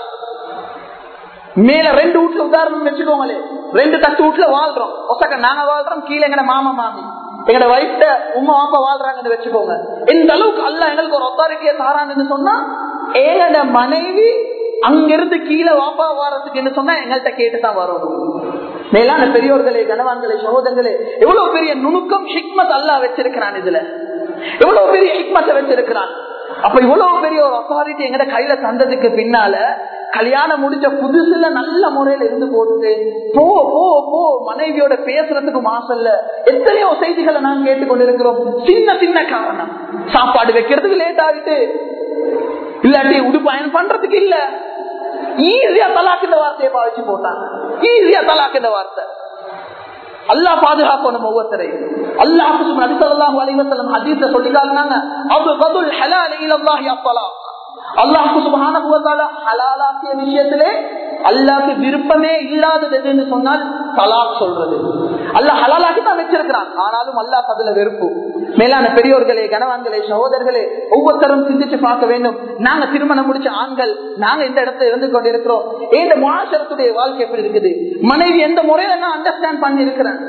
மேல ரெண்டு வீட்டுல உதாரணம் வச்சுக்கோங்களே ரெண்டு தட்டு வீட்டுல வாழ்றோம் ஒசக்க நாங்க வாழ்றோம் கீழே எங்கட மாமா மாமி எங்கட வயிற்ற உமா வாப்பா வாழ்றாங்கன்னு வச்சுக்கோங்க இந்த அளவுக்கு அல்ல எங்களுக்கு ஒரு அத்தாரிட்டியை தாரான்னு சொன்னா எங்கட மனைவி அங்கிருந்து கீழே வாப்பா வாரத்துக்கு என்ன சொன்னா எங்கள்கிட்ட கேட்டுதான் வரணும் மேலான பெரியோர்களே கனவான்களே சகோதரர்களே எவ்வளவு பெரிய நுணுக்கம் ஹிக்மத் அல்லா வச்சிருக்கிறான் இதுல எவ்வளவு பெரிய ஹிக்மத்தை வச்சிருக்கிறான் அப்ப இவ்வளவு பெரிய ஒரு அத்தாரிட்டி எங்கட கையில தந்ததுக்கு பின்னால கல்யாணம் முடிஞ்ச புதுசுல நல்ல முறையில இருந்து போட்டு போ போ போ மனைவியோட பேசுறதுக்கு மாசல்ல எத்தனையோ செய்திகளை நான் கேட்டுக்கொண்டிருக்கிறோம் சின்ன சின்ன காரணம் சாப்பாடு வைக்கிறதுக்கு லேட் ஆகிட்டு இல்லாட்டி உடுப்பு அயன் பண்றதுக்கு இல்ல ஈஸியா தலாக்கு இந்த வார்த்தையை பாவிச்சு போட்டாங்க ஈஸியா தலாக்கு இந்த வார்த்தை அல்லா பாதுகாக்கணும் ஒவ்வொருத்தரையும் அல்லாஹு நபிசல்லாஹு அலைவசல்லம் ஹதீஸ சொல்லிக்காங்க அது கதுல் ஹலால் இலல்லாஹி அப்பலா அல்லாஹு சுபஹான ஹலாலாக்கிய விஷயத்திலே அல்லாக்கு விருப்பமே இல்லாதது எதுன்னு சொன்னால் தலாக் சொல்றது அல்ல ஹலாலாக்கி தான் வச்சிருக்கிறான் ஆனாலும் அல்லாஹ் அதுல வெறுப்பு மேலான பெரியோர்களே கனவான்களே சகோதரர்களே ஒவ்வொருத்தரும் சிந்திச்சு பார்க்க வேண்டும் நாங்க திருமணம் முடிச்ச ஆண்கள் நாங்க இந்த இடத்துல இருந்து கொண்டிருக்கிறோம் இந்த முகாசரத்துடைய வாழ்க்கை எப்படி இருக்குது மனைவி எந்த முறையில நான் அண்டர்ஸ்டாண்ட் பண்ணி இருக்கிறேன்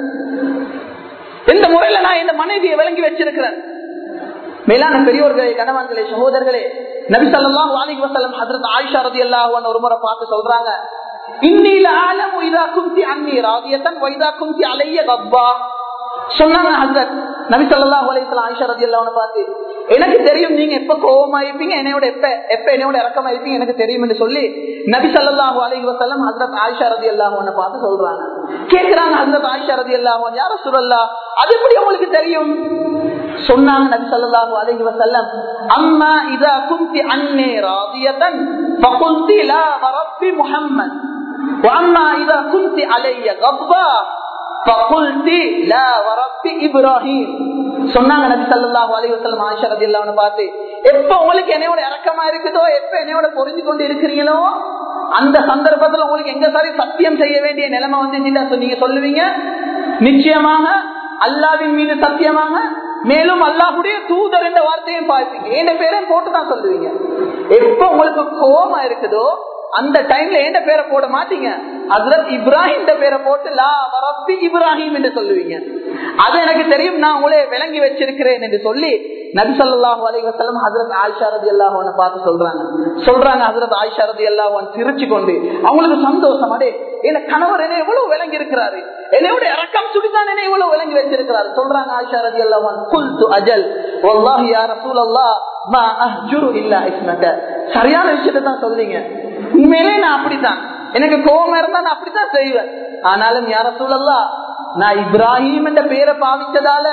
எந்த முறையில நான் இந்த மனைவியை விளங்கி வச்சிருக்கிறேன் மேலான பெரியோர்களே கணவான்களே சகோதரர்களே நபி சல்லாஹ் அலிக் வசலம் ஹசரத் ஆயிஷா ரதி அல்லாஹ் ஒரு முறை பார்த்து சொல்றாங்க இன்னில ஆலம் வைதா குந்தி அன்னி ராதியத்தன் வைதா குந்தி அலைய கப்பா சொன்னாங்க ஹசரத் நபி சல்லாஹ் அலிஸ்லாம் ஆயிஷா ரதி அல்லாஹ் பார்த்து எனக்கு தெரியும் நீங்க எப்ப கோபமா இருப்பீங்க என்னையோட எப்ப எப்ப என்னையோட இறக்கமா இருப்பீங்க எனக்கு தெரியும் என்று சொல்லி நபி சல்லாஹூ அலி வசல்லம் ஹசரத் ஆயிஷா ரதி அல்லாஹ் பார்த்து சொல்றாங்க கேட்கிறாங்க ஹசரத் ஆயிஷா ரதி அல்லாஹ் யார சுரல்லா அது எப்படி உங்களுக்கு தெரியும் சொன்னாங்க நபி ஸல்லல்லாஹு அலைஹி வஸல்லம் அம்மா இதா குந்தி அன்னி ராதியதன் ஃபகுல்தி லா ரப்பி முஹம்மத் وأما إذا كنت علي غضبا فقلت لا ورب إبراهيم சொன்னாங்க நபி ஸல்லல்லாஹு அலைஹி வஸல்லம் ஆயிஷா ரலியல்லாஹு அன்ஹா பார்த்து எப்ப உங்களுக்கு என்னையோட இரக்கமா இருக்குதோ எப்ப என்னையோட பொருந்தி கொண்டு இருக்கிறீங்களோ அந்த சந்தர்ப்பத்துல உங்களுக்கு எங்க சரி சத்தியம் செய்ய வேண்டிய நிலைமை வந்து நீங்க சொல்லுவீங்க நிச்சயமாக அல்லாவின் மீது சத்தியமாக மேலும் அல்லாஹுடைய தூதர் என்ற வார்த்தையும் பார்ப்பீங்க என் பேரையும் போட்டுதான் சொல்லுவீங்க எப்ப உங்களுக்கு கோபமா இருக்குதோ அந்த டைம்ல எந்த பேரை போட மாட்டீங்க அதுல இப்ராஹிம் பேரை போட்டு லா வரப்பி இப்ராஹிம் என்று சொல்லுவீங்க அது எனக்கு தெரியும் நான் உங்களே விளங்கி வச்சிருக்கிறேன் என்று சொல்லி நபி சொல்லாஹு அலைவசல்லம் ஹசரத் ஆயிஷா ரதி அல்லாஹன பார்த்து சொல்றாங்க சொல்றாங்க ஹசரத் ஆயிஷா ரதி அல்லாஹன் சிரிச்சு கொண்டு அவங்களுக்கு சந்தோஷம் அடே என்ன கணவர் என்ன எவ்வளவு விளங்கி இருக்கிறாரு என்னையோட இறக்கம் சுடிதான் என்ன எவ்வளவு விளங்கி வச்சிருக்கிறாரு சொல்றாங்க ஆயிஷா ரதி அல்லாஹன் குல் து அஜல் வல்லாஹி யா ரசூல் அல்லாஹ் மா அஹ்ஜுரு இல்லா இஸ்மக சரியான விஷயத்தை தான் சொல்றீங்க உண்மையிலே நான் அப்படித்தான் எனக்கு கோபம் இருந்தா நான் அப்படித்தான் செய்வேன் ஆனாலும் யார சூழல்லா நான் இப்ராஹிம் என்ற பேரை பாவிச்சதால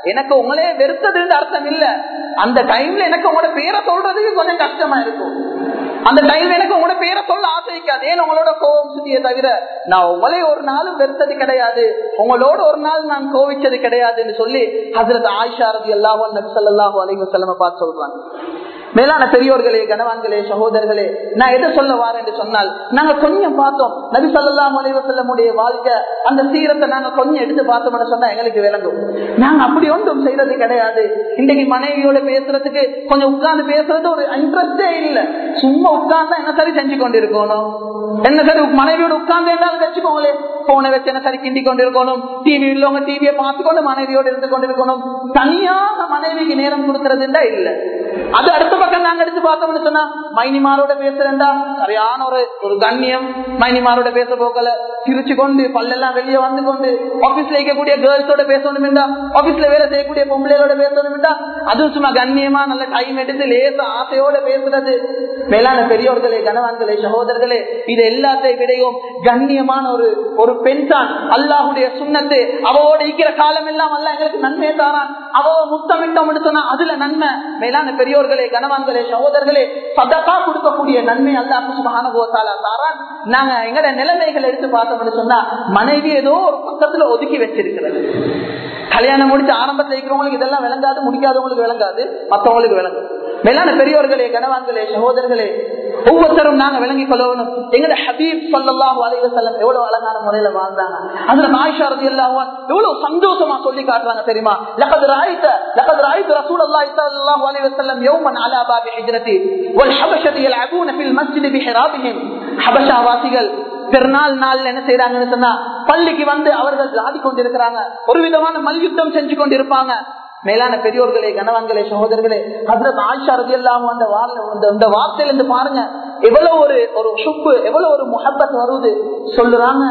எனக்கு உங்களே வெறுத்ததுன்னு அர்த்தம் இல்ல அந்த டைம்ல எனக்கு உங்களோட பேரை சொல்றதுக்கு கொஞ்சம் கஷ்டமா இருக்கும் அந்த டைம்ல எனக்கு உங்களோட பேரை சொல்ல ஆசைக்காது ஏன் உங்களோட கோவம் சுத்தியே தவிர நான் உங்களே ஒரு நாளும் வெறுத்தது கிடையாது உங்களோட ஒரு நாள் நான் கோவிச்சது கிடையாதுன்னு சொல்லி ஹசரத் ஆயிஷா ரதி அல்லாஹோ நபி சல்லாஹூ அலைஹி வஸல்லம் பார்த்து சொல்றாங்க மேலான பெரியோர்களே கனவான்களே சகோதரர்களே நான் எதை சொல்ல வாரேன் என்று சொன்னால் நாங்க கொஞ்சம் பார்த்தோம் நபி சல்லாஹ் அலைவசல்லமுடைய வாழ்க்கை அந்த சீரத்தை நாங்க கொஞ்சம் எடுத்து பார்த்தோம்னு சொன்னா எங்களுக்கு விளங்கும் நாங்க அப்படி ஒன்றும் செய்யறது கிடையாது இன்னைக்கு மனைவியோட பேசுறதுக்கு கொஞ்சம் உட்கார்ந்து பேசுறது ஒரு இன்ட்ரெஸ்டே இல்ல சும்மா உட்கார்ந்தா என்ன சரி செஞ்சு கொண்டிருக்கணும் என்ன சரி மனைவியோட உட்கார்ந்து இருந்தாலும் வச்சுக்கோங்களே போனை வச்சு என்ன சரி கிண்டி கொண்டிருக்கணும் டிவி உள்ளவங்க டிவியை பார்த்துக்கொண்டு மனைவியோடு இருந்து கொண்டிருக்கணும் தனியாக மனைவிக்கு நேரம் கொடுக்கறதுண்டா இல்ல அது அடுத்த பக்கம் நாங்க எடுத்து பார்த்தோம்னு சொன்னா மைனிமாரோட பேசுறேன்டா சரியான ஒரு ஒரு கண்ணியம் மைனிமாரோட பேச போக்கல சிரிச்சு கொண்டு பல்லெல்லாம் வெளியே வந்து கொண்டு ஆபீஸ்ல இருக்கக்கூடிய கேர்ள்ஸோட பேசணும் ஆபீஸ்ல வேலை செய்யக்கூடிய பொம்பளைகளோட பேசணும் அதுவும் சும்மா கண்ணியமா நல்ல டைம் எடுத்து லேச ஆசையோட பேசுறது மேலான பெரியோர்களே கனவான்களே சகோதரர்களே இது எல்லாத்தையும் விடையும் கண்ணியமான ஒரு ஒரு பெண் தான் அல்லாஹுடைய சுண்ணத்து அவவோட இருக்கிற காலம் எல்லாம் அல்ல எங்களுக்கு நன்மை தாரான் அவ முத்தமிட்டோம் சொன்னா அதுல நன்மை மேலான பெரியோர்களே கனவான்களே சகோதரர்களே சதக்கா கொடுக்கக்கூடிய நன்மை அல்லாஹு சுபஹானுபவத்தாலா தாரான் நாங்க எங்கட நிலைமைகளை எடுத்து பார்த்தோம்னு சொன்னா மனைவி ஏதோ ஒரு பக்கத்துல ஒதுக்கி வச்சிருக்கிறது கல்யாணம் முடிச்சு ஆரம்பத்தில் இருக்கிறவங்களுக்கு இதெல்லாம் விளங்காது முடிக்காதவங்களுக்கு விளங்காது மற்றவங்களுக்கு விளங்கும் மேலான பெரியோர்களே கனவான்களே சகோதரர்களே ஒவ்வொருத்தரும் நாங்க விளங்கி கொள்ளணும் எங்கட ஹபீப் சொல்லலாம் வலைவ செல்லம் எவ்வளவு அழகான முறையில வாழ்ந்தாங்க அதுல ஆயிஷா ரதி எல்லாம் எவ்வளவு சந்தோஷமா சொல்லி காட்டுறாங்க தெரியுமா லகது ராய்த்த லகது ராய்த்த ரசூல் அல்லாஹ் ஸல்லல்லாஹு அலைஹி வஸல்லம் யௌமன் அலா பாபி ஹிஜ்ரதி வல் ஹபஷதி يلعبون في المسجد بحرابهم ஹபஷா வாசிகள் பெருநாள் நாள் என்ன செய்யறாங்கன்னு சொன்னா பள்ளிக்கு வந்து அவர்கள் ஆடி கொண்டிருக்கிறாங்க ஒரு விதமான மல்யுத்தம் செஞ்சு கொண்டிருப்பாங்க மேலான பெரியோர்களே கணவன்களே சகோதரர்களே ஹசரத் ஆயிஷா ரதி எல்லாம் அந்த இந்த வார்த்தையில இருந்து பாருங்க எவ்வளவு ஒரு ஒரு சுப்பு எவ்வளவு ஒரு முஹப்பத் வருது சொல்லுறாங்க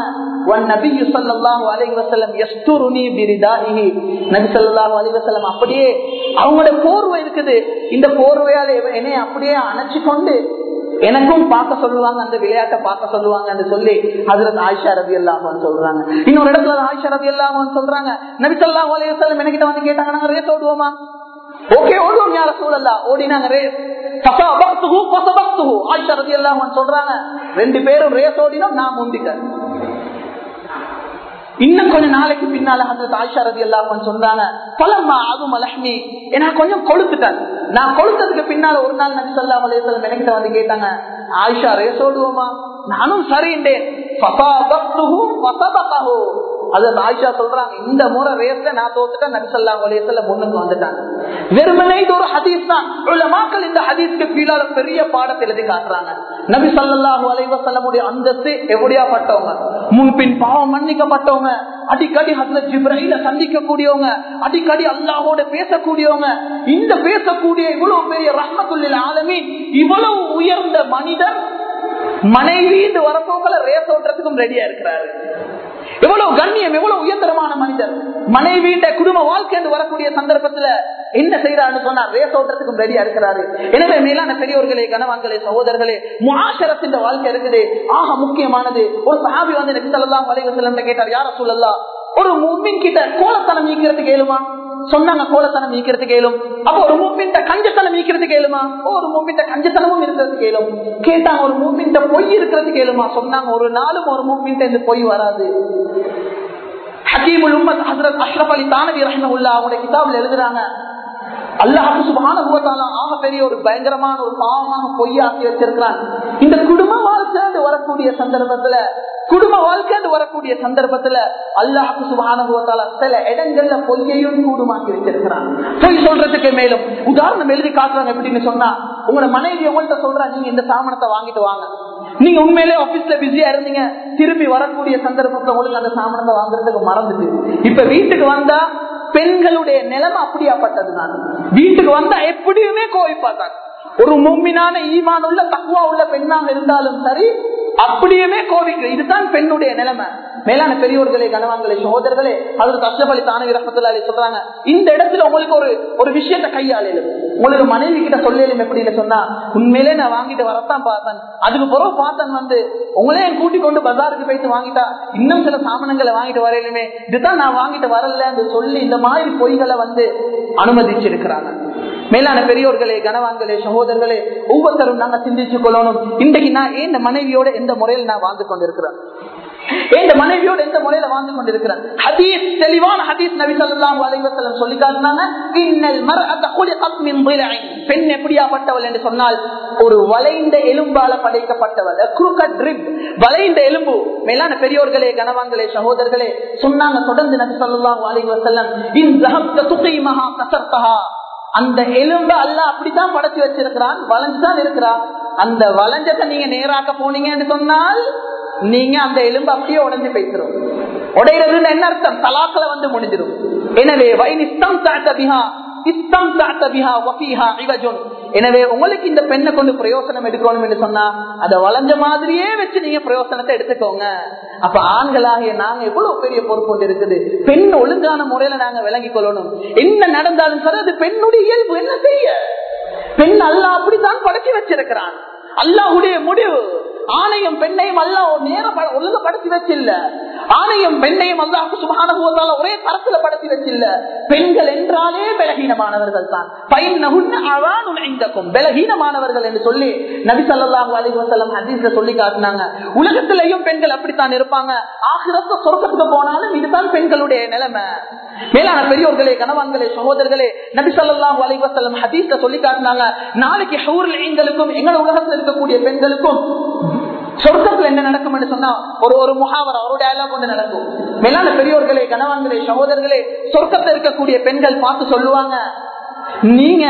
அப்படியே அவங்களோட போர்வை இருக்குது இந்த போர்வையால என்னை அப்படியே அணைச்சு கொண்டு எனக்கும் பார்க்க சொல்லுவாங்க அந்த விளையாட்டை பார்க்க சொல்லுவாங்க சொல்லி அதுல ஆயிஷா ரவி அல்லாமன்னு சொல்றாங்க இன்னொரு இடத்துல ஆயிஷா ரவி அல்லாமன்னு சொல்றாங்க நபிசல்லா அலையம் என்கிட்ட வந்து கேட்டாங்க நாங்க ரேஸ் ஓடுவோமா ஓகே ஓடுவோம் யார சூழல்லா ஓடினாங்க ரேஸ் ஆயிஷா ரவி அல்லாமன்னு சொல்றாங்க ரெண்டு பேரும் ரேஸ் ஓடினோம் நான் முந்திட்டேன் இன்னும் கொஞ்ச நாளைக்கு பின்னால அந்த ஆயிஷா ரதி எல்லாம் சொன்னாங்க பலம்மா ஆகும் லட்சுமி நான் கொஞ்சம் கொளுத்துட்டேன் நான் கொளுத்ததுக்கு பின்னால ஒரு நாள் நபி சொல்லா அலையம் என்கிட்ட வந்து கேட்டாங்க ஆயிஷா ரேஸ் ஓடுவோமா நானும் சரிண்டேன் அது ஆயிஷா சொல்றாங்க இந்த முறை ரேஸ்ல நான் தோத்துட்டேன் நபிசல்லா வலையத்துல முன்னுக்கு வந்துட்டாங்க வெறுமனே இது ஒரு ஹதீஸ் தான் மக்கள் இந்த ஹதீஸ்க்கு கீழால பெரிய பாடத்தை எழுதி காட்டுறாங்க நபி சல்லாஹூ அலைவசல்லமுடைய அந்தஸ்து எப்படியாப்பட்டவங்க முன்பின் பாவம் மன்னிக்கப்பட்டவங்க அடிக்கடி அதுல ஜிப்ரஹில சந்திக்கக்கூடியவங்க அடிக்கடி அல்லாஹோட பேசக்கூடியவங்க இந்த பேசக்கூடிய இவ்வளவு பெரிய ரஹமத்துல்லில் ஆலமி இவ்வளவு உயர்ந்த மனிதர் மனைவி வரப்போக்களை ரேஸ் ஓட்டுறதுக்கும் ரெடியா இருக்கிறாரு எவ்வளவு கண்ணியம் எவ்வளவு உயர்தரமான மனிதர் மனைவியிட்ட குடும்ப வாழ்க்கை என்று வரக்கூடிய சந்தர்ப்பத்துல என்ன செய்யறாருன்னு சொன்னா ரேஸ் ஓட்டுறதுக்கும் ரெடியா இருக்கிறாரு எனவே மேலான பெரியவர்களே கணவான்களே சகோதரர்களே முஆஷரத்தின் வாழ்க்கை இருக்குது ஆக முக்கியமானது ஒரு சாபி வந்து நபி ஸல்லல்லாஹு அலைஹி வஸல்லம் கேட்டார் யார சொல்லலாம் ஒரு மும்மின் கிட்ட கோலத்தனம் நீக்கிறதுக்கு கேளுமா சொன்னாங்க கோலத்தனம் நீக்கிறது கேளும் அப்ப ஒரு மூமின்ட்ட கஞ்சத்தனம் நீக்கிறது கேளுமா ஒரு மூமின்ட்ட கஞ்சத்தனமும் இருக்கிறது கேளும் கேட்டாங்க ஒரு மூமின்ட்ட பொய் இருக்கிறது கேளுமா சொன்னாங்க ஒரு நாளும் ஒரு மூமின்ட்ட இந்த பொய் வராது ஹக்கீமுல் உம்மத் ஹசரத் அஷ்ரப் அலி தானவி ரஹ்மஹுல்லா அவங்களுடைய கிதாபில் எழுதுறாங்க அல்லாஹு சுபான ஆக பெரிய ஒரு பயங்கரமான ஒரு பாவமாக பொய்யாக்கி வச்சிருக்கிறான் இந்த குடும்ப வாழ்க்கை வரக்கூடிய சந்தர்ப்பத்துல குடும்ப வாழ்க்கை வரக்கூடிய சந்தர்ப்பத்துல அல்லாஹு சுபானுபவத்தால சில இடங்கள்ல பொய்யையும் கூடுமாக்கி வச்சிருக்கிறான் பொய் சொல்றதுக்கு மேலும் உதாரணம் எழுதி காட்டுறாங்க எப்படின்னு சொன்னா உங்களோட மனைவி உங்கள்கிட்ட சொல்றா நீங்க இந்த சாமனத்தை வாங்கிட்டு வாங்க நீங்க உண்மையிலே ஆபீஸ்ல பிஸியா இருந்தீங்க திரும்பி வரக்கூடிய சந்தர்ப்பத்துல உங்களுக்கு அந்த சாமனத்தை வாங்குறதுக்கு மறந்துட்டு இப்ப வீட்டுக்கு வந்தா பெண்களுடைய நிலைமை அப்படியாப்பட்டது நான் வீட்டுக்கு வந்தா எப்படியுமே கோவிப்பாத்தாங்க ஒரு மும்மினான ஈமான் உள்ள தக்குவா உள்ள பெண்ணாக இருந்தாலும் சரி அப்படியுமே கோவிக்கு இதுதான் பெண்ணுடைய நிலைமை மேலான பெரியோர்களே கனவான்களே சகோதரர்களே அது அஷ்ரப் அலி தானவி ரஹமத்துல்லாஹி சொல்றாங்க இந்த இடத்துல உங்களுக்கு ஒரு ஒரு விஷயத்தை கையாளலும் உங்களுக்கு மனைவி கிட்ட சொல்லலும் எப்படி சொன்னா உண்மையிலே நான் வாங்கிட்டு வரத்தான் பார்த்தேன் அதுக்கு பிறகு பார்த்தேன் வந்து உங்களே கூட்டி கொண்டு பஜாருக்கு போயிட்டு வாங்கிட்டா இன்னும் சில சாமானங்களை வாங்கிட்டு வரையிலுமே இதுதான் நான் வாங்கிட்டு வரல என்று சொல்லி இந்த மாதிரி பொய்களை வந்து அனுமதிச்சிருக்கிறாங்க மேலான பெரியோர்களே கனவான்களே சகோதரர்களே ஒவ்வொருத்தரும் நாங்க சிந்திச்சு கொள்ளணும் இன்றைக்கு நான் ஏன் இந்த மனைவியோட எந்த முறையில் நான் வாழ்ந்து கொண்டிருக்கிறேன் இந்த மனைவியோட எந்த முறையில வாழ்ந்து கொண்டிருக்கிறார் ஹதீஸ் தெளிவான ஹதீஸ் நபி ஸல்லல்லாஹு அலைஹி வஸல்லம் சொல்லி காட்டினாங்க இன்னல் மர்அத குலிகத் மின் ضلعين பெண் எப்படியாப்பட்டவள் என்று சொன்னால் ஒரு வளைந்த எலும்பால படைக்கப்பட்டவள் குருக்கட் ரிப் வளைந்த எலும்பு மேலான பெரியோர்களே கனவான்களே சகோதரர்களே சொன்னாங்க தொடர்ந்து நபி ஸல்லல்லாஹு அலைஹி வஸல்லம் இன் ذهبت تقيمها كسرتها அந்த எலும்ப அல்ல அப்படித்தான் படைச்சு வச்சிருக்கிறான் வளைஞ்சுதான் இருக்கிறான் அந்த வளைஞ்சத்தை நீங்க நேராக்க போனீங்கன்னு சொன்னால் நீங்க அந்த எலும்பு அப்படியே உடஞ்சு பேசுறோம் உடையிறதுன்னு என்ன அர்த்தம் தலாக்களை வந்து முடிஞ்சிடும் எனவே வைனிஸ்தம் தாத்தபிஹா இஸ்தம் தாத்தபிஹா வஃபீஹா இவஜுன் எனவே உங்களுக்கு இந்த பெண்ணை கொண்டு பிரயோசனம் எடுக்கணும் என்று சொன்னா அதை வளைஞ்ச மாதிரியே வச்சு நீங்க பிரயோசனத்தை எடுத்துக்கோங்க அப்ப ஆண்களாகிய நாங்க எவ்வளவு பெரிய பொறுப்பு கொண்டு இருக்குது பெண் ஒழுங்கான முறையில நாங்க விளங்கிக் கொள்ளணும் என்ன நடந்தாலும் சரி அது பெண்ணுடைய இயல்பு என்ன செய்ய பெண் அல்ல அப்படித்தான் படைச்சு வச்சிருக்கிறான் அல்லாஹுடைய முடிவு ஆணையம் பெண்ணையும் அல்ல நேர ஒழுங்குபடுத்தி வச்சில்ல ஆணையம் பெண்ணையும் அல்லாஹு சுபான ஒரே தரத்துல படுத்தி வச்சில்ல பெண்கள் என்றாலே பலகீனமானவர்கள் தான் பலகீனமானவர்கள் என்று சொல்லி நபி சல்லாஹூ அலி வசலம் ஹதீஸ்ல சொல்லி காட்டினாங்க உலகத்திலையும் பெண்கள் அப்படித்தான் இருப்பாங்க ஆகிரத்த சொர்க்கத்துக்கு போனாலும் இதுதான் பெண்களுடைய நிலைமை மேலான பெரியோர்களே கணவான்களே சகோதரர்களே நபி சல்லாஹூ அலி வசலம் ஹதீஸ்ல சொல்லி காட்டினாங்க நாளைக்கு ஹூர்ல எங்களுக்கும் எங்கள் உலகத்தில் இருக்கக்கூடிய பெண்களுக்கும் சொர்க்கத்துல என்ன நடக்கும் என்று சொன்னா ஒரு ஒரு முகாவர ஒரு டயலாக் ஒன்று நடக்கும் மேலான பெரியோர்களே கணவான்களே சகோதரர்களே சொர்க்கத்தில் இருக்கக்கூடிய பெண்கள் பார்த்து சொல்லுவாங்க நீங்க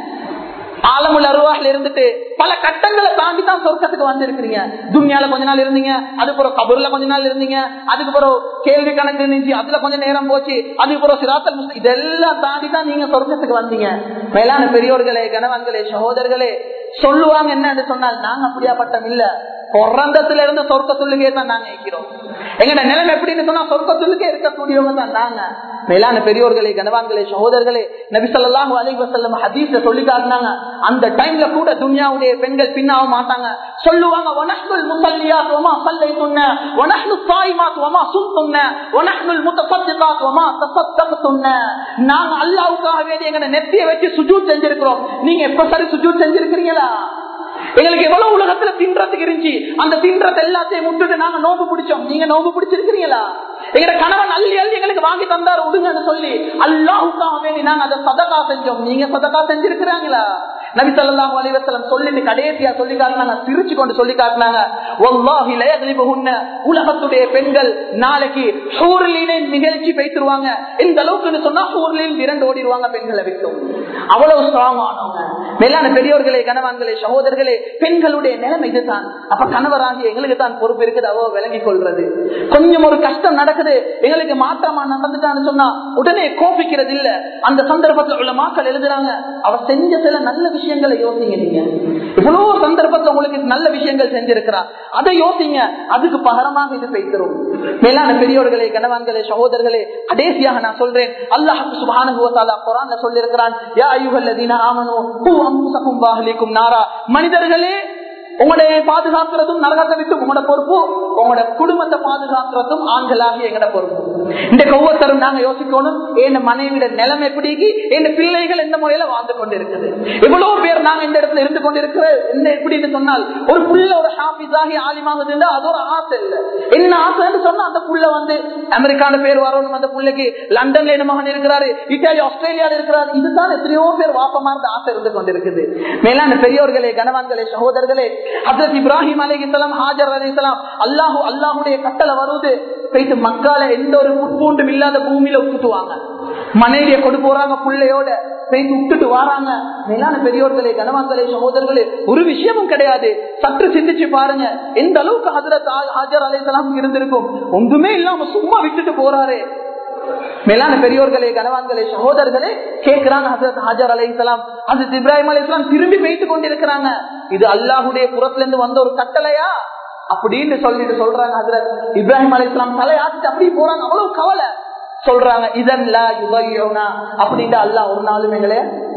ஆலமுல் அருவாஹில் இருந்துட்டு பல கட்டங்களை தாண்டி தான் சொர்க்கத்துக்கு வந்திருக்கிறீங்க துன்யால கொஞ்ச நாள் இருந்தீங்க அதுக்கப்புறம் கபூர்ல கொஞ்ச நாள் இருந்தீங்க அதுக்கப்புறம் கேள்வி கணக்கு இருந்துச்சு அதுல கொஞ்சம் நேரம் போச்சு அதுக்கப்புறம் சிராத்தல் முஸ்லிம் இதெல்லாம் தாண்டி தான் நீங்க சொர்க்கத்துக்கு வந்தீங்க மேலான பெரியோர்களே கணவன்களே சகோதரர்களே சொல்லுவாங்க என்னன்னு சொன்னால் நாங்க அப்படியாப்பட்டம் இல்ல பிறந்தத்துல இருந்து சொர்க்கத்துள்ளுக்கே தான் நாங்க இருக்கிறோம் எங்கட நிலைமை எப்படின்னு சொன்னா சொர்க்கத்துள்ளுக்கே இருக்கக்கூடியவங்க தான் நாங்க மேலான பெரியோர்களே கனவான்களே சகோதரர்களே நபிசல்லாஹு அலி வசல்லம் ஹதீஸ்ல சொல்லி காட்டினாங்க அந்த டைம்ல கூட துன்யாவுடைய பெண்கள் பின்னாக மாட்டாங்க சொல்லுவாங்க ஒனஹ்னுல் முசல்லியாத் வமா சல்லைத்துன்ன ஒனஹ்னு சாயிமாத் வமா சுன்துன்ன ஒனஹ்னுல் முத்தசத்திகாத் வமா தசத்தகத்துன்ன நாங்க அல்லாஹ்வுக்காக வேண்டி எங்க நெத்திய வச்சு சுஜூத் செஞ்சிருக்கிறோம் நீங்க எப்ப சரி சுஜூத் செஞ்சிருக்கிறீங்களா எங்களுக்கு எவ்வளவு உலகத்துல தின்றதுக்கு இருந்துச்சு அந்த தின்றத்தை எல்லாத்தையும் விட்டுட்டு நாங்க நோம்பு பிடிச்சோம் நீங்க நோம்பு பிடிச்சிருக்கிறீங்களா எங்க கணவன் அள்ளி அள்ளி எங்களுக்கு வாங்கி தந்தாரு விடுங்கன்னு சொல்லி அல்லாஹுக்காக வேண்டி நாங்க அதை சதகா செஞ்சோம் நீங்க சதகா செஞ்சிருக்கிறாங்களா நபி ஸல்லல்லாஹு அலைஹி வஸல்லம் சொல்லிட்டு கடைசியா சொல்லி காட்டினாங்க சிரிச்சு கொண்டு சொல்லி காட்டினாங்க வல்லாஹி லா யக்லிபுஹுன்ன உலகத்துடைய பெண்கள் நாளைக்கு ஹூர்லீனின் நிகழ்ச்சி பேசிடுவாங்க இந்த அளவுக்கு சொன்னா ஹூர்லீன் விரண்டு ஓடிடுவாங்க பெண்களை விட்டும் அவ்வளவு ஸ்ட்ராங் ஆனவங்க மேலான பெரியோர்களே கணவான்களே சகோதரர்களே பெண்களுடைய நிலைமை இதுதான் அப்ப கணவராகி எங்களுக்கு தான் பொறுப்பு இருக்குது அவ விளங்கிக் கொள்றது கொஞ்சம் ஒரு கஷ்டம் நடக்குது எங்களுக்கு மாற்றமா நடந்துட்டான்னு சொன்னா உடனே கோபிக்கிறது இல்ல அந்த சந்தர்ப்பத்தில் உள்ள மக்கள் எழுதுறாங்க அவ செஞ்ச சில நல்ல விஷயங்களை யோசிங்க நீங்க இவ்வளவு சந்தர்ப்பத்தை உங்களுக்கு நல்ல விஷயங்கள் செஞ்சிருக்கிறா அதை யோசிங்க அதுக்கு பகரமாக இது பேசுறோம் மேலான பெரியோர்களே கணவான்களே சகோதரர்களே கடைசியாக நான் சொல்றேன் அல்லாஹ் சுபானுபவத்தாலா குரான்ல சொல்லியிருக்கிறான் யா ஐயுகல்லதீன ஆமனோ பூ அம்சகும் வாஹலிக்கும் நாரா மனிதர்களே உங்களுடைய பாதுகாக்கிறதும் நரகத்தை விட்டு உங்களோட பொறுப்பு உங்களோட குடும்பத்தை பாதுகாக்கிறதும் ஆண்களாக எங்கட பொறுப்பு இந்த ஒவ்வொருத்தரும் நாங்க யோசிக்கணும் என் மனைவிட நிலைமை எப்படி என் பிள்ளைகள் எந்த முறையில வாழ்ந்து கொண்டு இருக்குது எவ்வளவு பேர் நாங்க இந்த இடத்துல இருந்து கொண்டிருக்கிற என்ன எப்படின்னு சொன்னால் ஒரு புள்ள ஒரு ஹாபிஸாகி ஆலிமாகுதுன்னா அது ஒரு ஆசை இல்ல என்ன ஆசைன்னு சொன்னா அந்த புள்ள வந்து அமெரிக்கான பேர் வரணும் அந்த புள்ளைக்கு லண்டன்ல என்ன மகன் இருக்கிறாரு இட்டாலி ஆஸ்திரேலியால இருக்கிறாரு இதுதான் எத்தனையோ பேர் வாப்பமா இருந்த ஆசை இருந்து கொண்டிருக்குது மேலான பெரியோர்களே கனவான்களே சகோதரர்களே ஹசரத் இப்ராஹிம் அலிசலாம் ஹாஜர் அலிசலாம் அல்லாஹு அல்லாஹுடைய கட்டளை வருது போயிட்டு மக்களை எந்த ஒரு முற்பூண்டும் இல்லாத பூமியில விட்டுட்டுவாங்க மனைவிய கொண்டு போறாங்க பிள்ளையோட போயிட்டு விட்டுட்டு வராங்க மேலான பெரியோர்களே கனவான்களே சகோதரர்களே ஒரு விஷயமும் கிடையாது சற்று சிந்திச்சு பாருங்க எந்த அளவுக்கு ஹசரத் ஹாஜர் அலிசலாம் இருந்திருக்கும் ஒன்றுமே இல்லாம சும்மா விட்டுட்டு போறாரு மேலான பெரியோர்களே கனவான்களே சகோதரர்களே கேட்கிறாங்க ஹசரத் ஹாஜர் அலை இஸ்லாம் ஹசரத் இப்ராஹிம் அலி இஸ்லாம் திரும்பி வைத்துக் கொண்டிருக்கிறாங்க இது அல்லாஹுடைய புறத்துல இருந்து வந்த ஒரு கட்டளையா அப்படின்னு சொல்லிட்டு சொல்றாங்க ஹசரத் இப்ராஹிம் அலி இஸ்லாம் தலையாச்சு அப்படி போறாங்க அவ்வளவு கவலை சொல்றாங்க இதன் அப்படின்ட்டு அல்லா ஒரு நாளும் எங்களே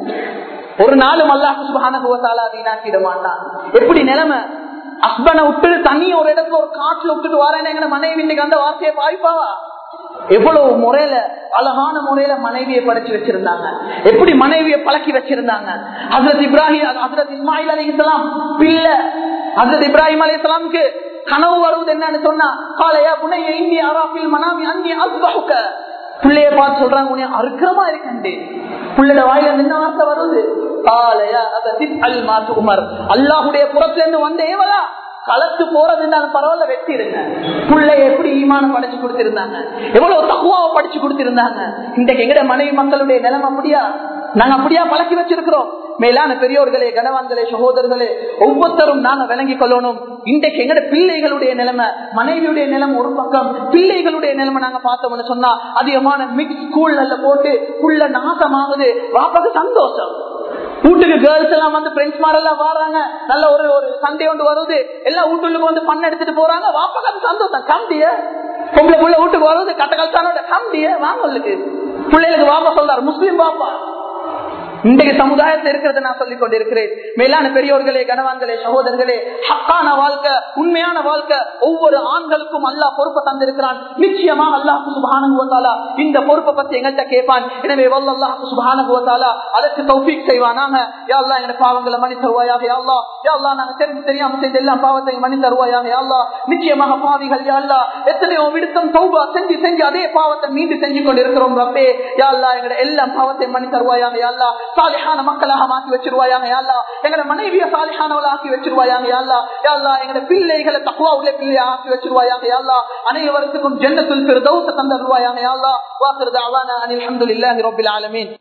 ஒரு நாளும் அல்லாஹ் சுபானகுவத்தாலா வீணாக்கிட மாட்டான் எப்படி நிலைமை ஹஸ்பண்டை விட்டுட்டு தண்ணி ஒரு இடத்துல ஒரு காட்டுல விட்டுட்டு வரேன் எங்க மனைவி இன்னைக்கு அந்த வார்த்தையை பாய்ப்பாவா எவ்வளவு முறையில அழகான முறையில மனைவியை படைச்சு வச்சிருந்தாங்க எப்படி மனைவியை பழக்கி வச்சிருந்தாங்க ஹசரத் இப்ராஹிம் ஹசரத் இஸ்மாயில் அலி இஸ்லாம் பிள்ளை ஹசரத் இப்ராஹிம் அலி இஸ்லாமுக்கு கனவு வருவது என்னன்னு சொன்னா காலையா புனைய இந்திய அராபில் மனாமி அந்நிய அஸ்பஹுக்க பிள்ளைய பார்த்து சொல்றாங்க உன்னை அருக்கிரமா இருக்கண்டே பிள்ளைட வாயில என்ன வார்த்தை வருது காலையா அல் மாத்து உமர் அல்லாஹுடைய புறத்துல இருந்து வந்த ஏவலா களத்து போறதுனால பரவாயில்ல வெட்டிடுங்க பிள்ளை எப்படி ஈமானம் படிச்சு கொடுத்திருந்தாங்க எவ்வளவு தகுவாவை படிச்சு கொடுத்திருந்தாங்க இன்றைக்கு எங்கட மனைவி மக்களுடைய நிலைமை அப்படியா நாங்க அப்படியா பழக்கி வச்சிருக்கிறோம் மேலான பெரியோர்களே கனவான்களே சகோதரர்களே ஒவ்வொருத்தரும் நாங்க விளங்கி கொள்ளணும் இன்றைக்கு எங்கட பிள்ளைகளுடைய நிலைமை மனைவியுடைய நிலைமை ஒரு பக்கம் பிள்ளைகளுடைய நிலைமை நாங்க பார்த்தோம்னு சொன்னா அதிகமான மிக்ஸ் ஸ்கூல் நல்ல போட்டு புள்ள நாசமாகுது வாப்பாக்கு சந்தோஷம் வீட்டுக்கு கேர்ள்ஸ் எல்லாம் வந்து பிரெண்ட்ஸ் மாரெல்லாம் வர்றாங்க நல்ல ஒரு ஒரு சண்டே ஒன்று வருது எல்லாம் வீட்டுக்கு வந்து பண்ண எடுத்துட்டு போறாங்க வாப்பாக்கு அது சந்தோஷம் கம்பிய பொம்பளை புள்ள வீட்டுக்கு வருது கட்டகல்சானோட கம்பிய வாங்கலுக்கு பிள்ளைகளுக்கு வாப்பா சொல்றாரு முஸ்லீம் வாப்பா இன்றைய சமுதாயத்தில் இருக்கிறத நான் சொல்லிக் கொண்டிருக்கிறேன் மேலான பெரியோர்களே கனவான்களே சகோதரர்களே ஹக்கான வாழ்க்கை உண்மையான வாழ்க்கை ஒவ்வொரு ஆண்களுக்கும் அல்லா பொறுப்பை தந்திருக்கிறான் நிச்சயமா அல்லாஹு சுபானுவத்தாலா இந்த பொறுப்பை பத்தி எங்கள்கிட்ட கேட்பான் எனவே வல்லாஹு சுபானுவத்தாலா அதற்கு தௌஃபீக் செய்வானாங்க யாழ்லா எங்க பாவங்களை மணி தருவாயாக யாழ்லா யாழ்லா நாங்க தெரிஞ்சு தெரியாம செய்த எல்லா பாவத்தையும் மணி தருவாயாக யாழ்லா நிச்சயமாக பாவிகள் யாழ்லா எத்தனையோ விடுத்தம் தௌபா செஞ்சு செஞ்சு அதே பாவத்தை மீண்டு செஞ்சு கொண்டு இருக்கிறோம் ரப்பே யாழ்லா எங்க எல்லா பாவத்தையும் மணி தருவாயாக யாழ்லா சாலிஹான மக்களாக மாற்றி வச்சிருவாயாங்க யாழ்லா எங்கட மனைவிய சாலிஹானவள ஆக்கி வச்சிருவாயாங்க யாழ்லா யாழ்லா எங்கட பிள்ளைகளை தக்குவா உள்ள பிள்ளைய ஆக்கி வச்சிருவாயாங்க யாழ்லா அனைவருக்கும் ஜன்னத்துல் பெருதௌச தந்தருவாயாங்க யாழ்லா வாக்குறது அவான அனில் அஹமதுல்லாஹி ரபில் ஆலமீன்